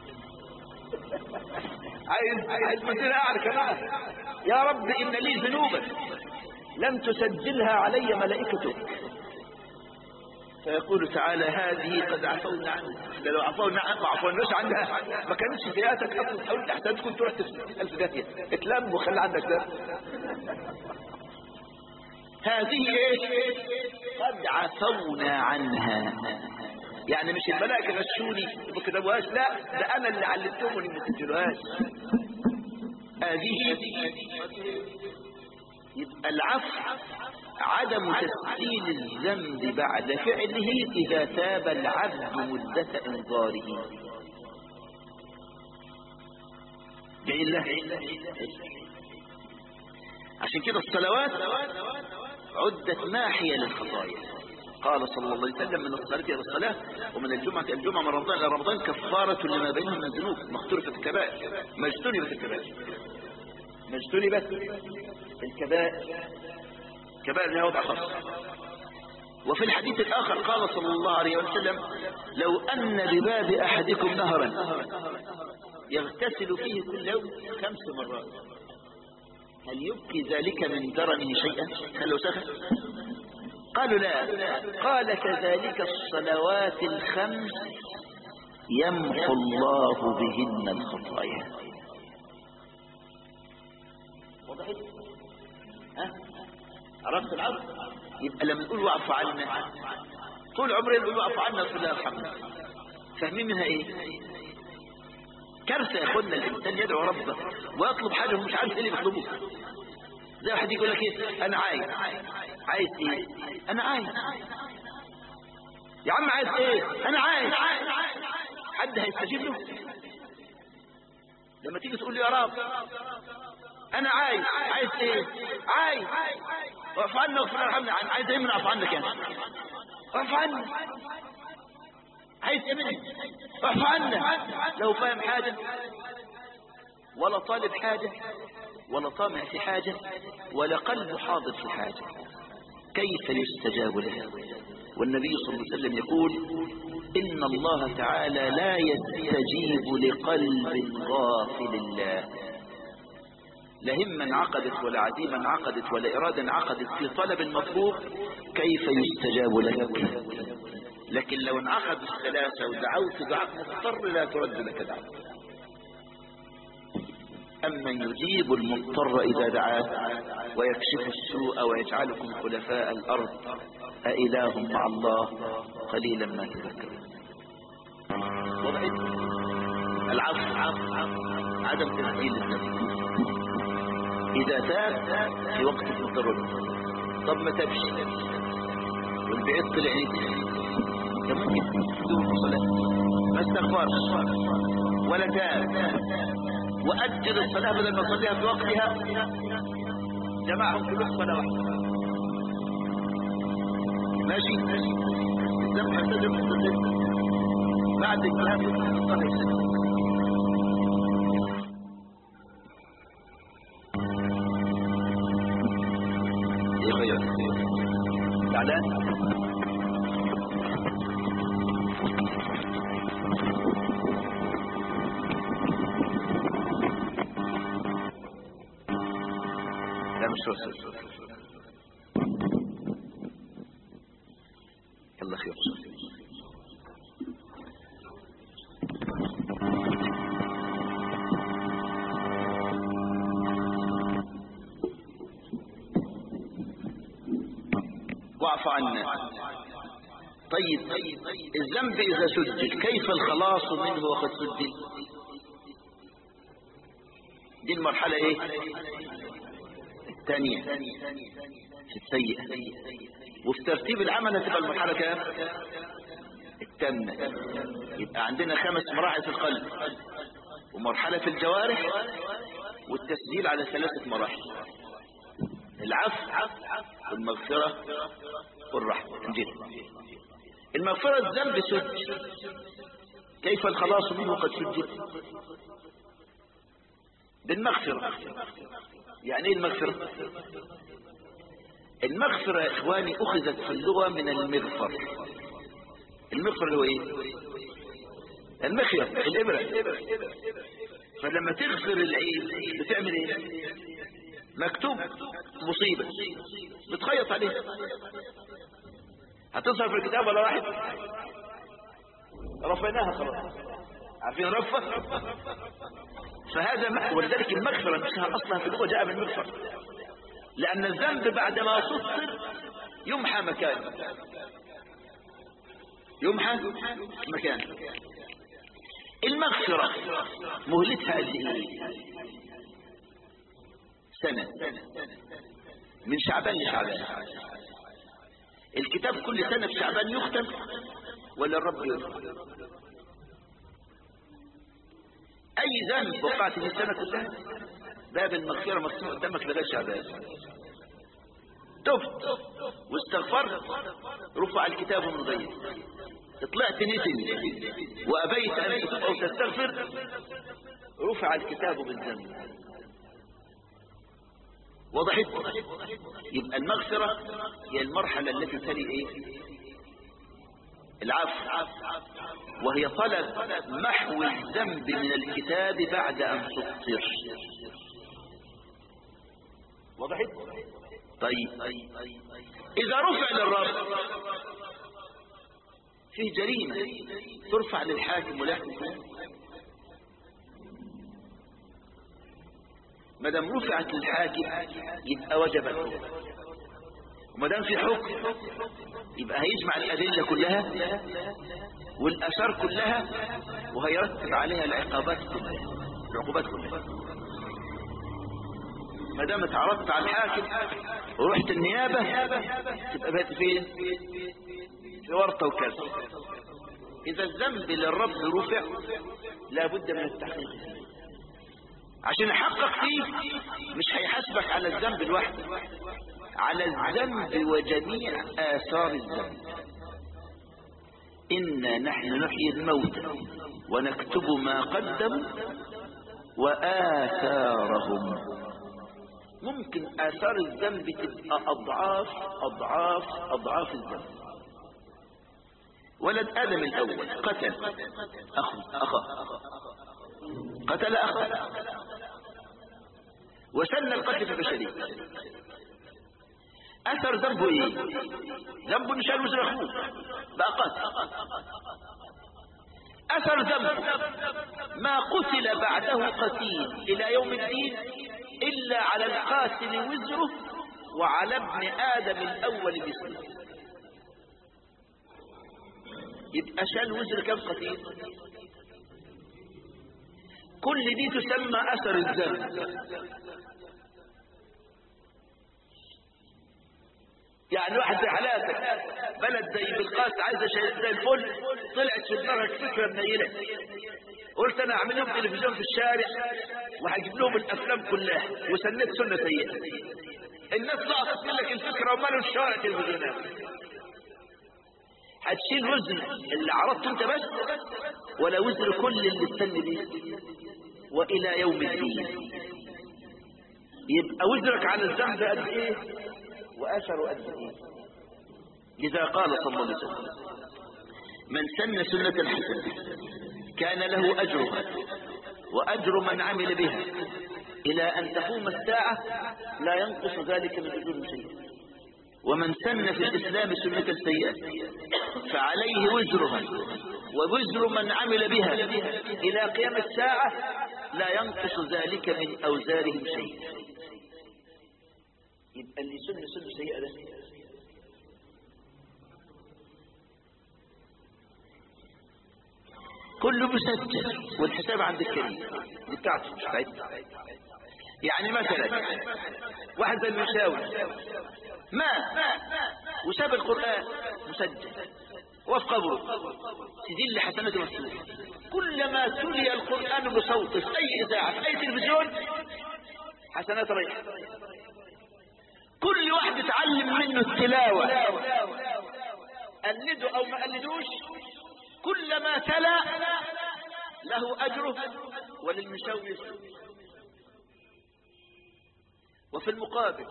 عايز عايز مثل اعلى كمان يا رب ان لي ذنوبا لم تسجلها علي ملائكتك فيقول تعالى هذه قد عفونا عنها لو عفونا عنها ما عفوناش عنها ما كانتش سيئاتك اصلا حاولت احسن كنت رحت في الف داهيه اتلم وخلي عندك ده هذه ايش قد عفونا عنها يعني مش الملائكه غشوني ما كتبوهاش لا ده انا اللي علمتهم ان ما تسجلوهاش هذه يبقى العفو عدم تسجيل الذنب بعد فعله إذا تاب العبد مدة إنظاره الله عشان كده الصلوات عدت ناحية للخطايا قال صلى الله عليه وسلم من الصلاة إلى الصلاة ومن الجمعة إلى الجمعة من رمضان إلى رمضان كفارة لما بينهم من الذنوب مغفرة الكبائر ما اجتنبت الكبائر ما اجتنبت الكبائر كبائر لها وضع خاص وفي الحديث الآخر قال صلى الله عليه وسلم لو أن بباب أحدكم نهرا يغتسل فيه كل يوم خمس مرات هل يبقي ذلك من درنه شيئا هل لو سخن قالوا لا قال كذلك الصلوات الخمس يمحو الله بهن الخطايا وضحت ها عرفت العرض يبقى لما نقول واعف عنا طول عمرنا نقول واعف عنا في الله يرحمنا فاهمين منها ايه كارثه يا اخوانا الانسان يدعو ربه ويطلب حاجه ومش عارف ايه اللي بيطلبه زي واحد يقول لك ايه انا عايز عايز ايه انا عايز يا عم عايز ايه انا عايز حد هيستجيب له لما تيجي تقول لي يا رب انا عايز عايز ايه عايز واقف عنا واغفر ارحمنا عايز ايه من اقف عنك يعني اقف عنا عايز ايه مني اقف عنا لو فاهم حاجه ولا طالب حاجه ولا طامع في حاجه ولا قلب حاضر في حاجه كيف يستجاب له والنبي صلى الله عليه وسلم يقول إن الله تعالى لا يستجيب لقلب غافل الله لا هما انعقدت ولا عزيمة انعقدت ولا إرادة انعقدت في طلب المطلوب كيف يستجاب لك لكن لو انعقد الثلاثة ودعوت دعاء مضطر لا ترد لك دعوة أما يجيب المضطر إذا دعاه ويكشف السوء ويجعلكم خلفاء الأرض أإله مع الله قليلا ما تذكرون وضعت العفو عدم تسجيل الذنب إذا تاب في وقت المضطر طب ما تبش والبعيد طلع كان ممكن بدون صلاة ما استغفرش ولا تاب وأجل الصلاة بدل ما صليها في وقتها جمعهم كلهم صلاة واحدة ماشي الذنب حتى ذنب بعد الكلام الصلاة يسلم زعلان لا مش رسول يلا خير واعف عنا طيب الذنب إذا سجل كيف الخلاص منه وقد سجل دي المرحلة ايه الثانية في السيئة وفي ترتيب العمل هتبقى المرحلة كام التامة يبقى عندنا خمس مراحل في القلب ومرحلة في الجوارح والتسجيل على ثلاثة مراحل العفو والمغفرة والرحمة انجل المغفرة الذنب سجل كيف الخلاص منه قد سجل بالمغفرة يعني ايه المغفرة المغفرة يا اخواني اخذت في اللغة من المغفر المغفر اللي هو ايه المخيط الابرة فلما تغفر العين بتعمل ايه مكتوب مصيبة بتخيط عليها هتظهر في الكتاب ولا واحد رفعناها خلاص عارفين رفة فهذا م... ولذلك المغفرة نفسها أصلا في اللغة جاء من المغفرة لأن الذنب بعدما سطر يمحى مكانه يمحى مكانه المغفرة مهلتها قد ايه سنة من شعبان لشعبان الكتاب كل سنة في شعبان يختم ولا الرب يختم أي ذنب وقعت في السنة كلها باب المغفرة مفتوح قدامك لغاية شعبان تبت واستغفرت رفع الكتاب من ضيق طلعت نتن وأبيت أن تتوب أو تستغفر رفع الكتاب بالذنب وضحت يبقى المغفرة هي المرحلة التي تلي ايه العفو وهي طلب محو الذنب من الكتاب بعد ان سطر وضحت طيب اذا رفع للرب فيه جريمة ترفع للحاكم ولا ما دام رفعت للحاكم يبقى وجب الحكم وما دام في حكم يبقى هيجمع الأدلة كلها والأثار كلها وهيرتب عليها العقابات كلها العقوبات كلها ما دام اتعرضت على الحاكم ورحت النيابة تبقى بقت فين في ورطة وكذا إذا الذنب للرب رفع لابد من التحقيق فيه عشان يحقق فيه مش هيحاسبك على الذنب لوحده على الذنب وجميع آثار الذنب إنا نحن نحيي الموتى ونكتب ما قدموا وآثارهم ممكن آثار الذنب تبقى أضعاف أضعاف أضعاف الذنب ولد آدم الأول قتل أخو أخاه قتل أخاه وسن القتل في البشرية أثر ذنبه إيه ذنبه نشال وزر أخوه بقى قتل أثر ذنبه ما قتل بعده قتيل إلى يوم الدين إلا على القاتل وزره وعلى ابن آدم الأول مثله يبقى شال وزر كم قتيل كل دي تسمى أثر الذنب. 'أثر الذنب' يعني واحد زي حالاتك بلد زي بالقاس عايزه شيء زي الفل طلعت في دماغك فكره منيله قلت انا اعمل لهم تلفزيون في الشارع وهجيب لهم الافلام كلها وسنيت سنه سيئه الناس لقطت منك الفكره ومالوا الشارع تلفزيونات هتشيل وزن اللي عرضته انت بس ولا وزن كل اللي استنى بيه والى يوم الدين يبقى وزرك على الذنب قد ايه واثره قد ايه لذا قال صلى الله عليه وسلم من سن سنة حسنة كان له أجرها وأجر من عمل بها إلى أن تقوم الساعة لا ينقص ذلك من أجور شيء ومن سن في الإسلام سنة سيئة فعليه وزرها ووزر من عمل بها إلى قيام الساعة لا ينقص ذلك من أوزارهم شيء يبقى اللي سن سنة سيئة ده كله مسجل والحساب عند الكريم دي بتاعته مش بتاعتنا يعني مثلا واحد زي المشاوي مات وساب القرآن مسجل وفي قبره سجل حسنات مفتوح كلما تلي القرآن بصوت في أي إذاعة في أي تلفزيون حسنات رايحة كل واحد اتعلم منه التلاوة قلده أو ما قلدوش كلما تلا له أجره وللمشوش وفي المقابل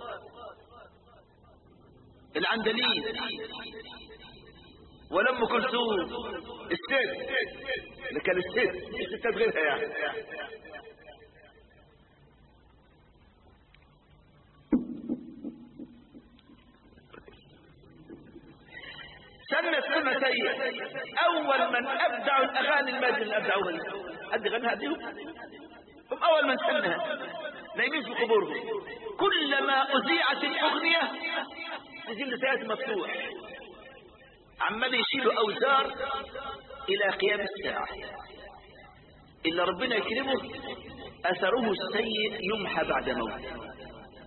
العندلين ولم كلثوم الست اللي كان الست الستات غيرها يعني سنة سنة سيئة أول من أبدعوا الأغاني المادة اللي أبدعوها حد غنها ديهم هم أول من سنها نايمين في قبورهم كلما أذيعت الأغنية سجل سيئات مفتوح عمال يشيلوا أوزار إلى قيام الساعة إلا ربنا يكرمه أثره السيء يمحى بعد موته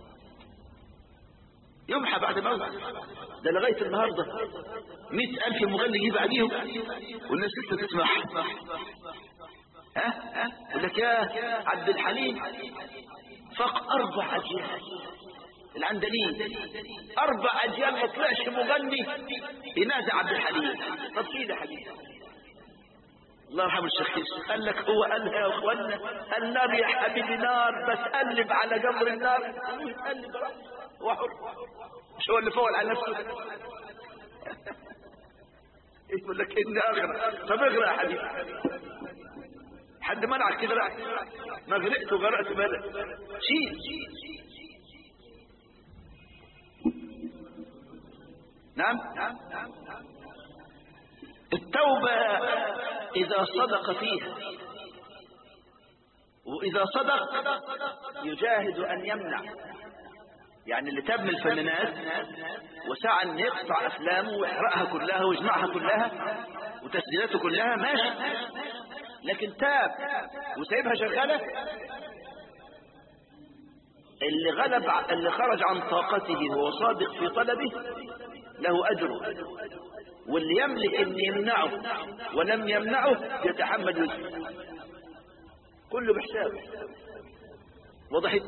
يمحى بعد موت ده لغاية النهاردة مئة ألف مغني يجي بعديهم والناس لسه تسمعها ها ها يقول لك يا عبد الحليم فق أربع أجيال العندلين أربع أجيال ما طلعش مغني ينازع عبد الحليم طب كده حبيبي الله يرحمه الشيخ يوسف قال لك هو قالها يا اخوانا النار يا حبيبي نار بتقلب على جمر النار يتقلب وحر مش هو اللي فوق على نفسه يقول لك اني اغرق طب اغرق يا حبيبي حد منعك كده لا ما غرقت وغرقت بلد شيل نعم التوبة إذا صدق فيها وإذا صدق يجاهد أن يمنع يعني اللي تاب من الفنانات وسعى أن يقطع أفلامه ويحرقها كلها ويجمعها كلها وتسجيلاته كلها ماشي لكن تاب وسايبها شغالة اللي غلب اللي خرج عن طاقته وهو صادق في طلبه له أجره واللي يملك ان يمنعه ولم يمنعه يتحمل وزنه كله بحسابه وضحت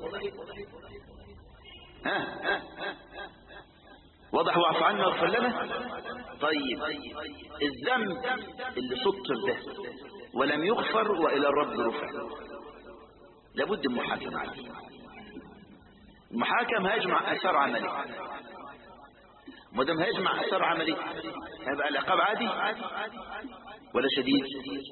ها ها وضح واعف عنا واغفر لنا طيب الذنب اللي سطر ده ولم يغفر والى الرب رفع لابد من محاكمة عليه المحاكم هيجمع اثار عملي ما دام هيجمع اثار عملي هيبقى العقاب عادي ولا شديد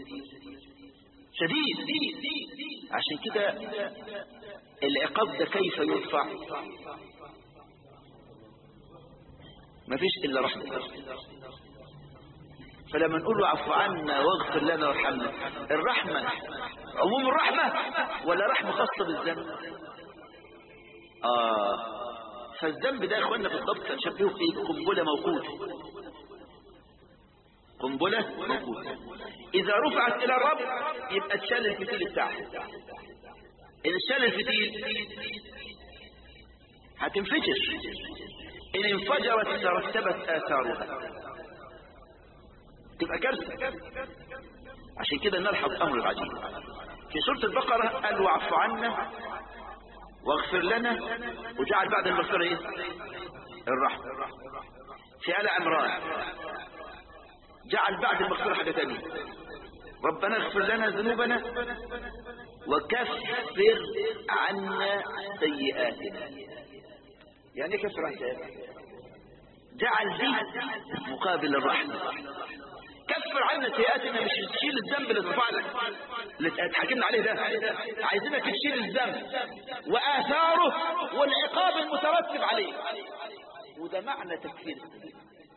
شديد عشان كده العقاب ده كيف يدفع ما فيش الا رحمه فلما نقول له عفو عنا واغفر لنا وارحمنا الرحمة عموم الرحمة ولا رحمة خاصة بالذنب آه فالذنب ده يا اخوانا بالضبط كان شبهه في قنبلة موقوتة قنبلة موقوتة إذا رفعت إلى الرب يبقى تشال الفتيل بتاعها إن تشال الفتيل هتنفجر إن انفجرت ترتبت آثارها تبقى كارثة عشان كده نلحظ أمر العجيب في سورة البقرة قال واعف عنا واغفر لنا وجعل بعد المغفرة ايه الرحمة في آل عمران جعل بعد المغفرة حاجة تانية ربنا اغفر لنا ذنوبنا وكفر عنا سيئاتنا يعني ايه كفر عنا سيئاتنا جعل دي مقابل الرحمة كفر عنا سيئاتنا مش تشيل الذنب اللي ترفع لك اللي اتحكمنا عليه ده عايزينك تشيل الذنب واثاره والعقاب المترتب عليه وده معنى تكفير السيئات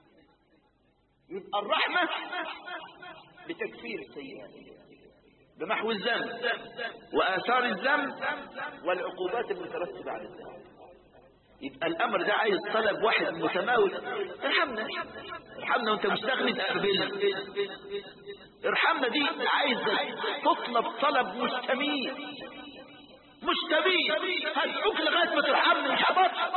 يبقى الرحمة بتكفير السيئات بمحو الذنب وآثار الذنب والعقوبات المترتبة على الذنب يبقى الأمر ده عايز طلب واحد متماول ارحمنا ارحمنا وانت مستغني تقبلنا ارحمنا دي عايز تطلب طلب مستميت مستميت هدعوك لغاية ما ترحمني مش هبطل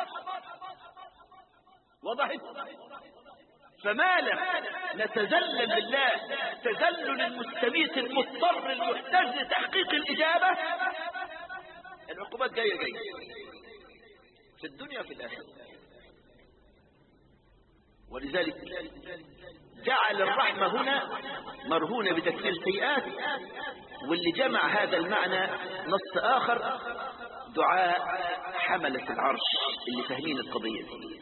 وضحت فما لم نتذلل لله تذلل المستميت المضطر المحتاج لتحقيق الإجابة العقوبات جاية جاية في الدنيا وفي الآخرة ولذلك جعل الرحمة هنا مرهونة بتكفير السيئات واللي جمع هذا المعنى نص آخر دعاء حملة العرش اللي فاهمين القضية دي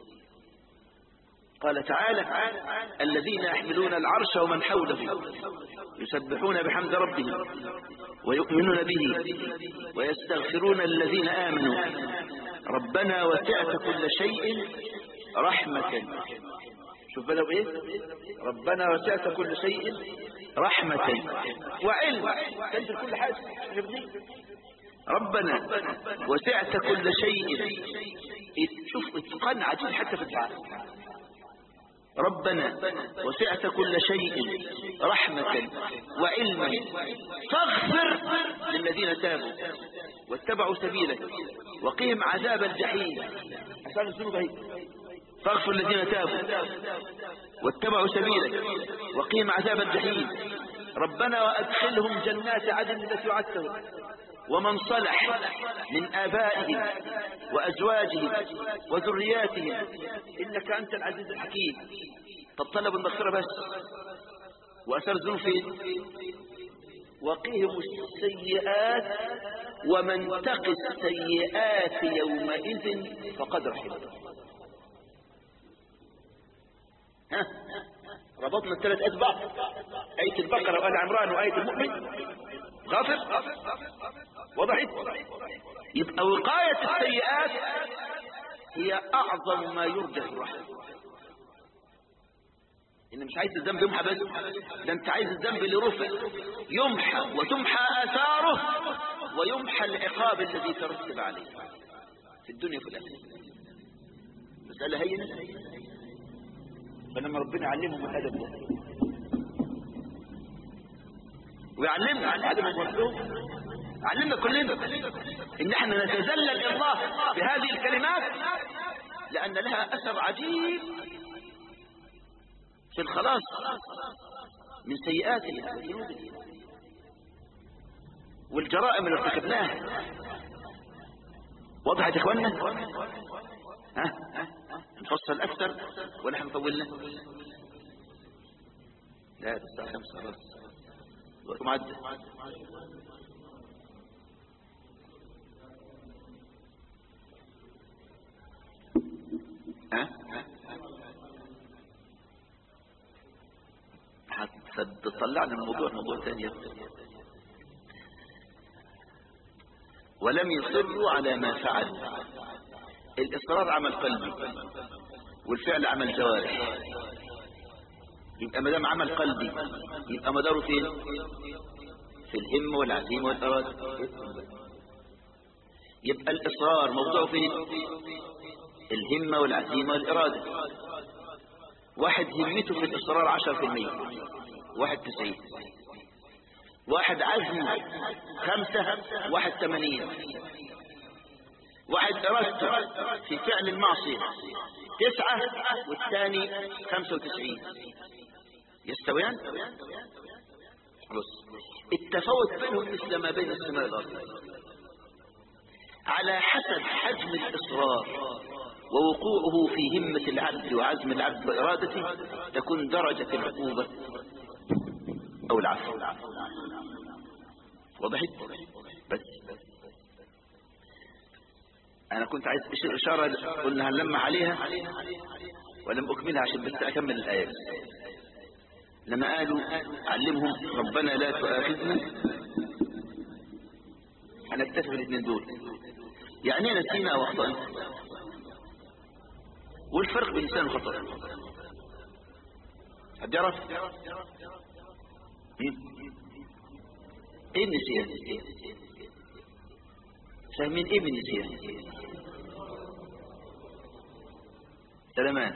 قال تعالى الذين يحملون العرش ومن حوله يسبحون بحمد ربهم ويؤمنون به ويستغفرون الذين آمنوا ربنا وسعت كل شيء رحمة شوف بدأوا ايه ربنا وسعت كل شيء رحمة وعلم تنزل كل حاجة ربنا وسعت كل شيء شوف اتقان عجيب حتى في الدعاء ربنا وسعت كل شيء رحمة وعلما فاغفر للذين تابوا واتبعوا سبيلك وقهم عذاب الجحيم عشان الذنوب هي فاغفر الذين تابوا واتبعوا سبيلك وقهم عذاب الجحيم ربنا وادخلهم جنات عدن التي وعدتهم ومن صلح من آبائهم وأزواجهم وذرياتهم إنك أنت العزيز الحكيم طب طلبوا المغفرة بس وأثر الذنوب فين وقهم السيئات ومن تق السيئات يومئذ فقد رحمه ها ربطنا الثلاث أتباع آية البقرة وآل عمران وآية المؤمن غافر وضحت يبقى وقاية السيئات هي أعظم ما يرجى في الرحمة إن مش عايز الذنب يمحى بس ده أنت عايز الذنب اللي رفع يمحى وتمحى آثاره ويمحى العقاب الذي ترتب عليه في الدنيا وفي الآخرة مسألة هينة فلما ربنا علمهم الأدب ده ويعلمنا عن عدم الوصول علمنا كلنا ان احنا نتذلل الى الله بهذه الكلمات لان لها اثر عجيب في الخلاص من سيئاتنا وذنوبنا والجرائم اللي ارتكبناها وضحت يا اخواننا ها نفصل اكثر ولا احنا طولنا لا ده الساعه 5 خلاص الوقت معدى ها هتطلعنا من موضوع موضوع ثاني ولم يصروا على ما فعلوا الإصرار عمل قلبي والفعل عمل جوارح يبقى ما دام عمل قلبي يبقى مداره فين في الهمة والعزيمة والإرادة يبقى الإصرار موضوعه فين الهمة والعزيمة والإرادة واحد همته في الإصرار عشر في المية واحد تسعين واحد عزم خمسة واحد ثمانين واحد إرادته في فعل المعصية تسعة والثاني خمسة وتسعين يستويان بص التفاوت بينهم مثل ما بين السماء والأرض على حسب حجم الإصرار ووقوعه في همة العبد وعزم العبد وإرادته تكون درجة العقوبة أو العفو وضحت بس أنا كنت عايز إشارة قلنا هنلمح عليها ولم أكملها عشان بس أكمل الآيات لما قالوا علمهم ربنا لا تؤاخذنا هنكتفي بالاثنين دول يعني ايه نسينا او اخطأنا والفرق بين الانسان والخطأ حد يعرف ايه النسيان فاهمين ايه بالنسيان سلمان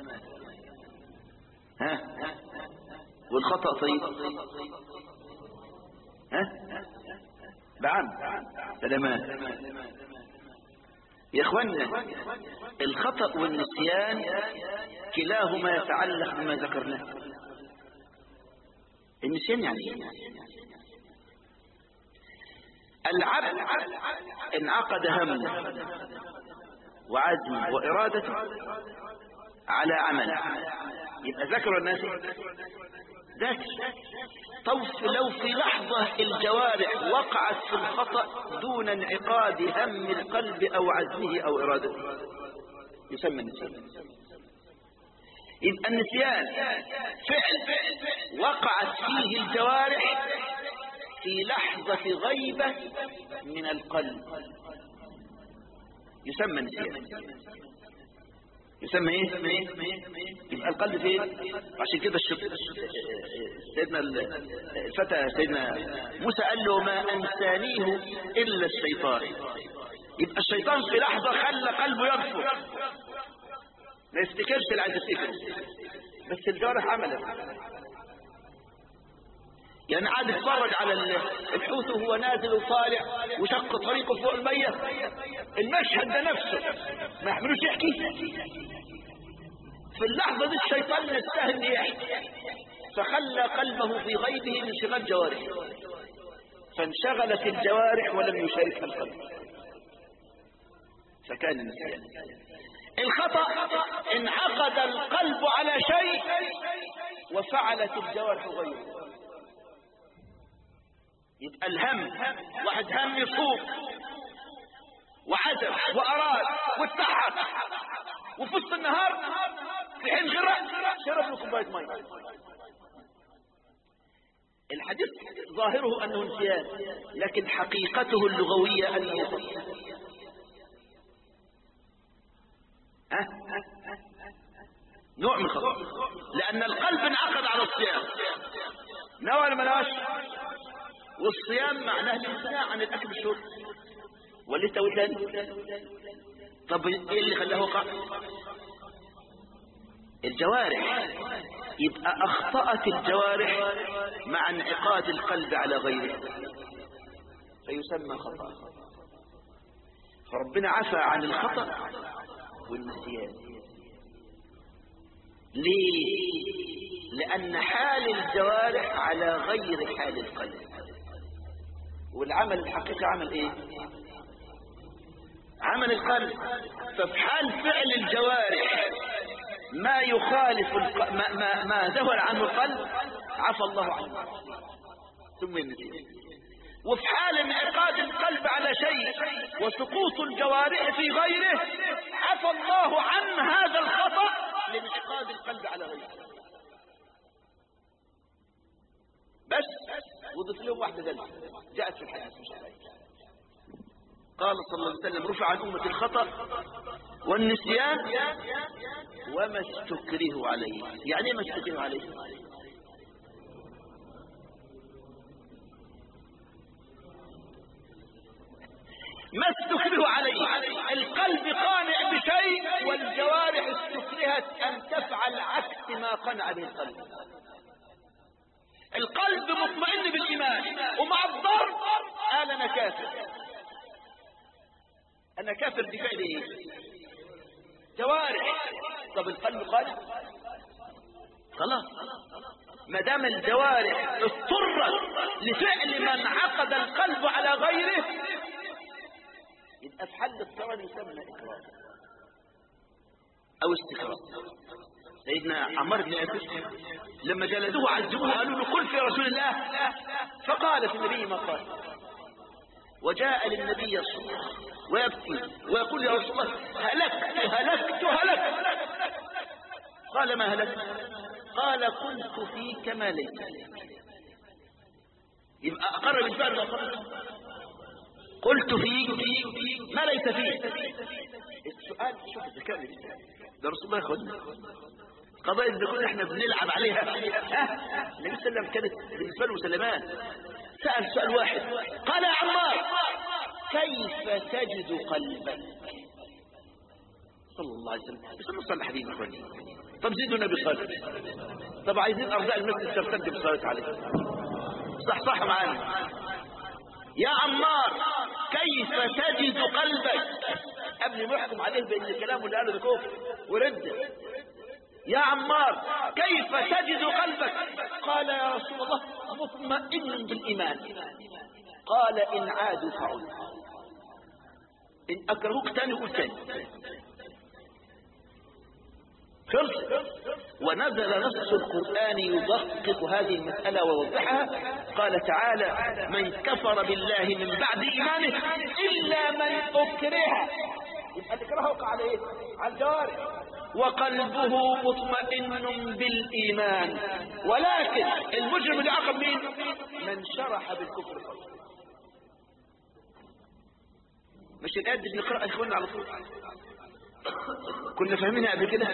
ها والخطأ طيب ها بعم سلمان يا اخوانا الخطأ والنسيان كلاهما يتعلق بما ذكرناه النسيان يعني العبد انعقد همه وعزمه وإرادته على عمل يبقى ذكر الناس ذاكر طوف لو في لحظة الجوارح وقعت في الخطأ دون انعقاد هم القلب أو عزمه أو إرادته يسمى النسيان يبقى النسيان فعل وقعت فيه الجوارح في لحظة غيبة من القلب يسمى النسيان يسمى ايه يبقى القلب فين عشان كده الشط... سيدنا الفتى سيدنا موسى قال له ما انسانيه الا الشيطان يبقى الشيطان في لحظة خلى قلبه يغفر ما يفتكرش اللي عايز يفتكره بس الجارح عمله يعني قاعد يتفرج على الحوت وهو نازل وطالع وشق طريقه فوق المية المشهد ده نفسه ما يحملوش يحكي في اللحظة دي الشيطان يستاهل يحكي فخلى قلبه في غيبه من شغال جوارحه فانشغلت الجوارح ولم يشاركها القلب فكان النسيان الخطأ انعقد القلب على شيء وفعلت الجوارح غيره يبقى الهم واحد هم يصوم وعزم وأراد واتحد وفي وسط النهار في حين غرق شرب له كوبايه ميه الحديث ظاهره أنه نسيان لكن حقيقته اللغوية أنه أه؟ نوع من الخطأ لأن القلب انعقد على الصيام نوى ولا ملاش والصيام معناه الامتناع عن الأكل والشرب واللي توتان طب ايه اللي خلاه وقع الجوارح يبقى أخطأت الجوارح مع انعقاد القلب على غيره فيسمى خطأ فربنا عفى عن الخطأ والنسيان ليه لأن حال الجوارح على غير حال القلب والعمل الحقيقي عمل ايه عمل القلب ففي حال فعل الجوارح ما يخالف الق... ما, ما, ما ذهل عنه القلب عفى الله عنه ثم النتيجة وفي حال انعقاد القلب على شيء وسقوط الجوارح في غيره عفى الله عن هذا الخطأ لانعقاد القلب على غيره بس وضف لهم واحدة ذلك جاءت في الحديث مش عليك قال صلى الله عليه وسلم رفع عن أمة الخطأ والنسيان وما استكره عليه يعني ما استكره عليه ما استكره عليه القلب قانع بشيء والجوارح استكرهت أن تفعل عكس ما قنع به القلب القلب مطمئن بالإيمان ومع الضرب قال أنا كافر أنا انا كافر بفعل ايه جوارح طب القلب قال خلاص ما دام الجوارح اضطرت لفعل من عقد القلب على غيره يبقى في حل الضرر يسمى اكراه او استكراه سيدنا عمار بن ياسر لما جلدوه عذبوه قالوا له قل في رسول الله فقال في النبي ما قال وجاء للنبي يصرخ ويبكي ويقول يا رسول الله هلكت هلكت هلكت قال ما هلكت قال كنت فيك ما ليس يبقى أقر بالفعل وأقر قلت فيك ما ليس فيك السؤال شوف الذكاء ده رسول الله ياخدنا قضايا إذا كنا احنا بنلعب عليها ها النبي صلى الله عليه وسلم كانت بالنسبة له سلمان سأل سؤال واحد قال يا عمار كيف تجد قلبك صلى الله عليه وسلم بس نصلي حديث اخواني طب زيدوا النبي صلى طب عايزين ارجاء المسجد ترتد بالصلاه عليه صح صح معانا يا عمار كيف تجد قلبك قبل ما يحكم عليه بان كلامه اللي قاله ده كفر ورد يا عمار كيف تجد قلبك قال يا رسول الله مطمئن بالإيمان قال إن عادوا فعل إن أكرهوك تاني قول تاني خلص ونزل نص القرآن يدقق هذه المسألة ويوضحها قال تعالى من كفر بالله من بعد إيمانه إلا من أكره يبقى الإكراه وقع على إيه؟ على الجوارح وقلبه مطمئن بالإيمان ولكن المجرم اللي عقب مين من شرح بالكفر صدره مش الآيات دي بنقرأها إخواننا على طول كنا فاهمينها قبل كده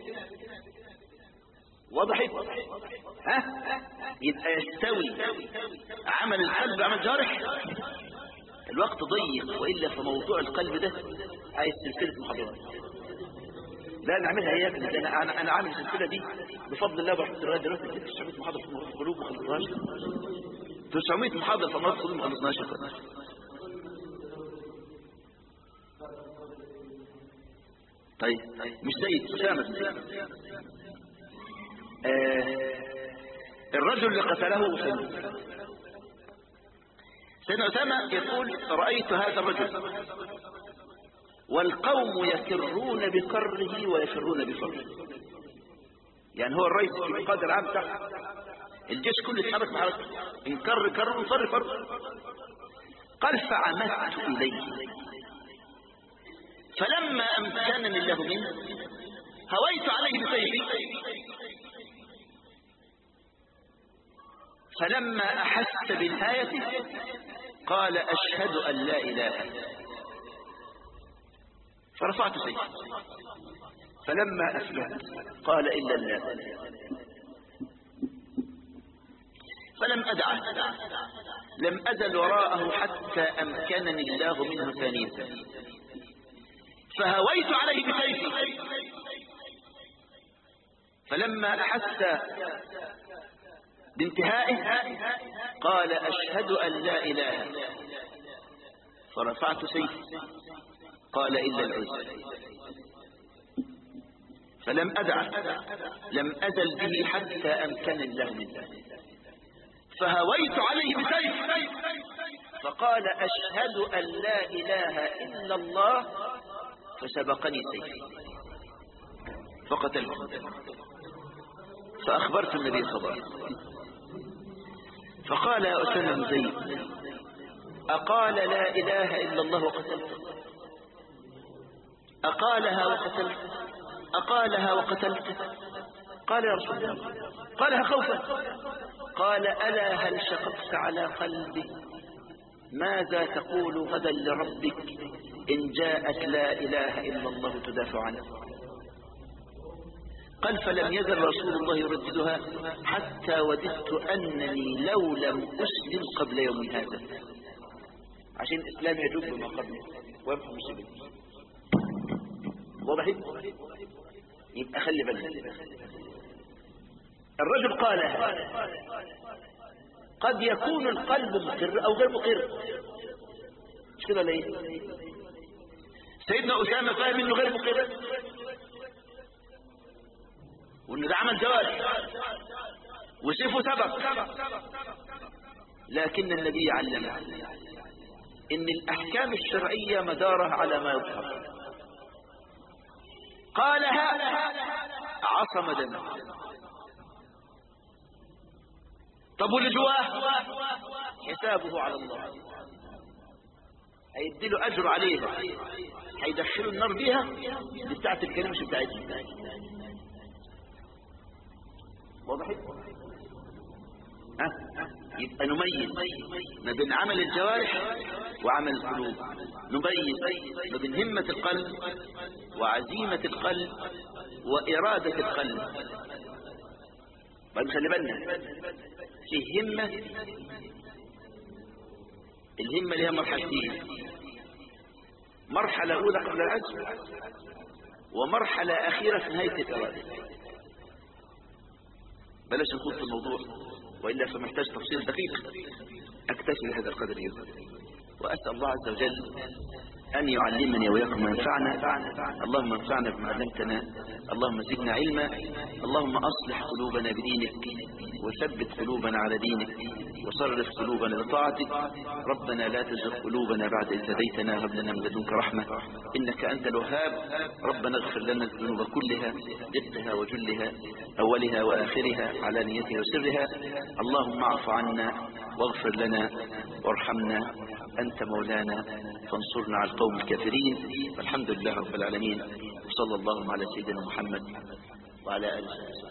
وضحت ها يبقى يستوي عمل القلب عمل جارح الوقت ضيق وإلا في موضوع القلب ده عايز سلسلة محاضرات لا نعملها هي انا انا انا عامل السلسله دي بفضل الله بحط لغايه دلوقتي 900 محاضره في مرض القلوب ما خلصناش 900 محاضره في مرض القلوب ما خلصناش طيب مش زي اسامه آه الرجل اللي قتله اسامه سيدنا اسامه يقول رايت هذا الرجل والقوم يكرون بكره ويفرون بفره يعني هو الرئيس في القادة العام بتاعه الجيش كله اتحرك مع ان كر كر وفر فر قال فعمدت إليه فلما أمكنني الله منه هويت عليه بسيفي فلما أحس بالآية قال أشهد أن لا إله فرفعت سيفي فلما أسلمت قال إلا الله فلم أدعه لم أزل وراءه حتى أمكنني الله منه ثانية فهويت عليه بسيفي فلما أحس بانتهائه قال أشهد أن لا إله فرفعت سيفي قال إلا العزة فلم أدع لم أزل به حتى أمكن الله منه فهويت عليه بسيف فقال أشهد أن لا إله إلا الله فسبقني سيفي فقتلته فأخبرت النبي صلى الله عليه وسلم فقال يا أسامة بن زيد أقال لا إله إلا الله وقتلته أقالها وقتلته أقالها وقتلته قال يا رسول الله قالها خوفا قال ألا هل شققت على قلبي ماذا تقول غدا لربك إن جاءت لا إله إلا الله تدافع عنه قال فلم يزل رسول الله يرددها حتى وددت أنني لو لم أسلم قبل يوم هذا عشان الإسلام يجب ما قبله ويمحو المسلمين واضح يبقى خلي بالك الرجل قال قد يكون القلب مقر او غير مقر مش كده ليه سيدنا أسامة فاهم إنه غير مقر وإنه ده عمل جوارح وسيفه سبق لكن النبي علمنا إن الأحكام الشرعية مدارها على ما يظهر قالها عصم دمه طب واللي جواه حسابه على الله هيديله اجر عليها هيدخله النار بيها دي بتاعت الكلام مش بتاعتنا واضح ها يبقى نميز ما بين عمل الجوارح وعمل القلوب نميز ما بين همة القلب وعزيمة القلب وإرادة القلب بل خلي بالنا في همة الهمة لها مرحلتين مرحلة أولى قبل العجز ومرحلة أخيرة في نهاية الإرادة بلاش نخوض في الموضوع وإلا فمحتاج تفصيل دقيق أكتفي بهذا القدر يوم وأسأل الله عز وجل أن يعلمني وياكم وينفعنا اللهم انفعنا بما علمتنا اللهم زدنا علما اللهم أصلح قلوبنا بدينك وثبت قلوبنا على دينك وصرف قلوبنا لطاعتك ربنا لا تزغ قلوبنا بعد إذ هديتنا هب لنا من لدنك رحمة إنك أنت الوهاب ربنا اغفر لنا الذنوب كلها دقها وجلها أولها وآخرها علانيتها وسرها اللهم اعف عنا واغفر لنا وارحمنا أنت مولانا فانصرنا على القوم الكافرين والحمد لله رب العالمين وصلى الله على سيدنا محمد وعلى آله وصحبه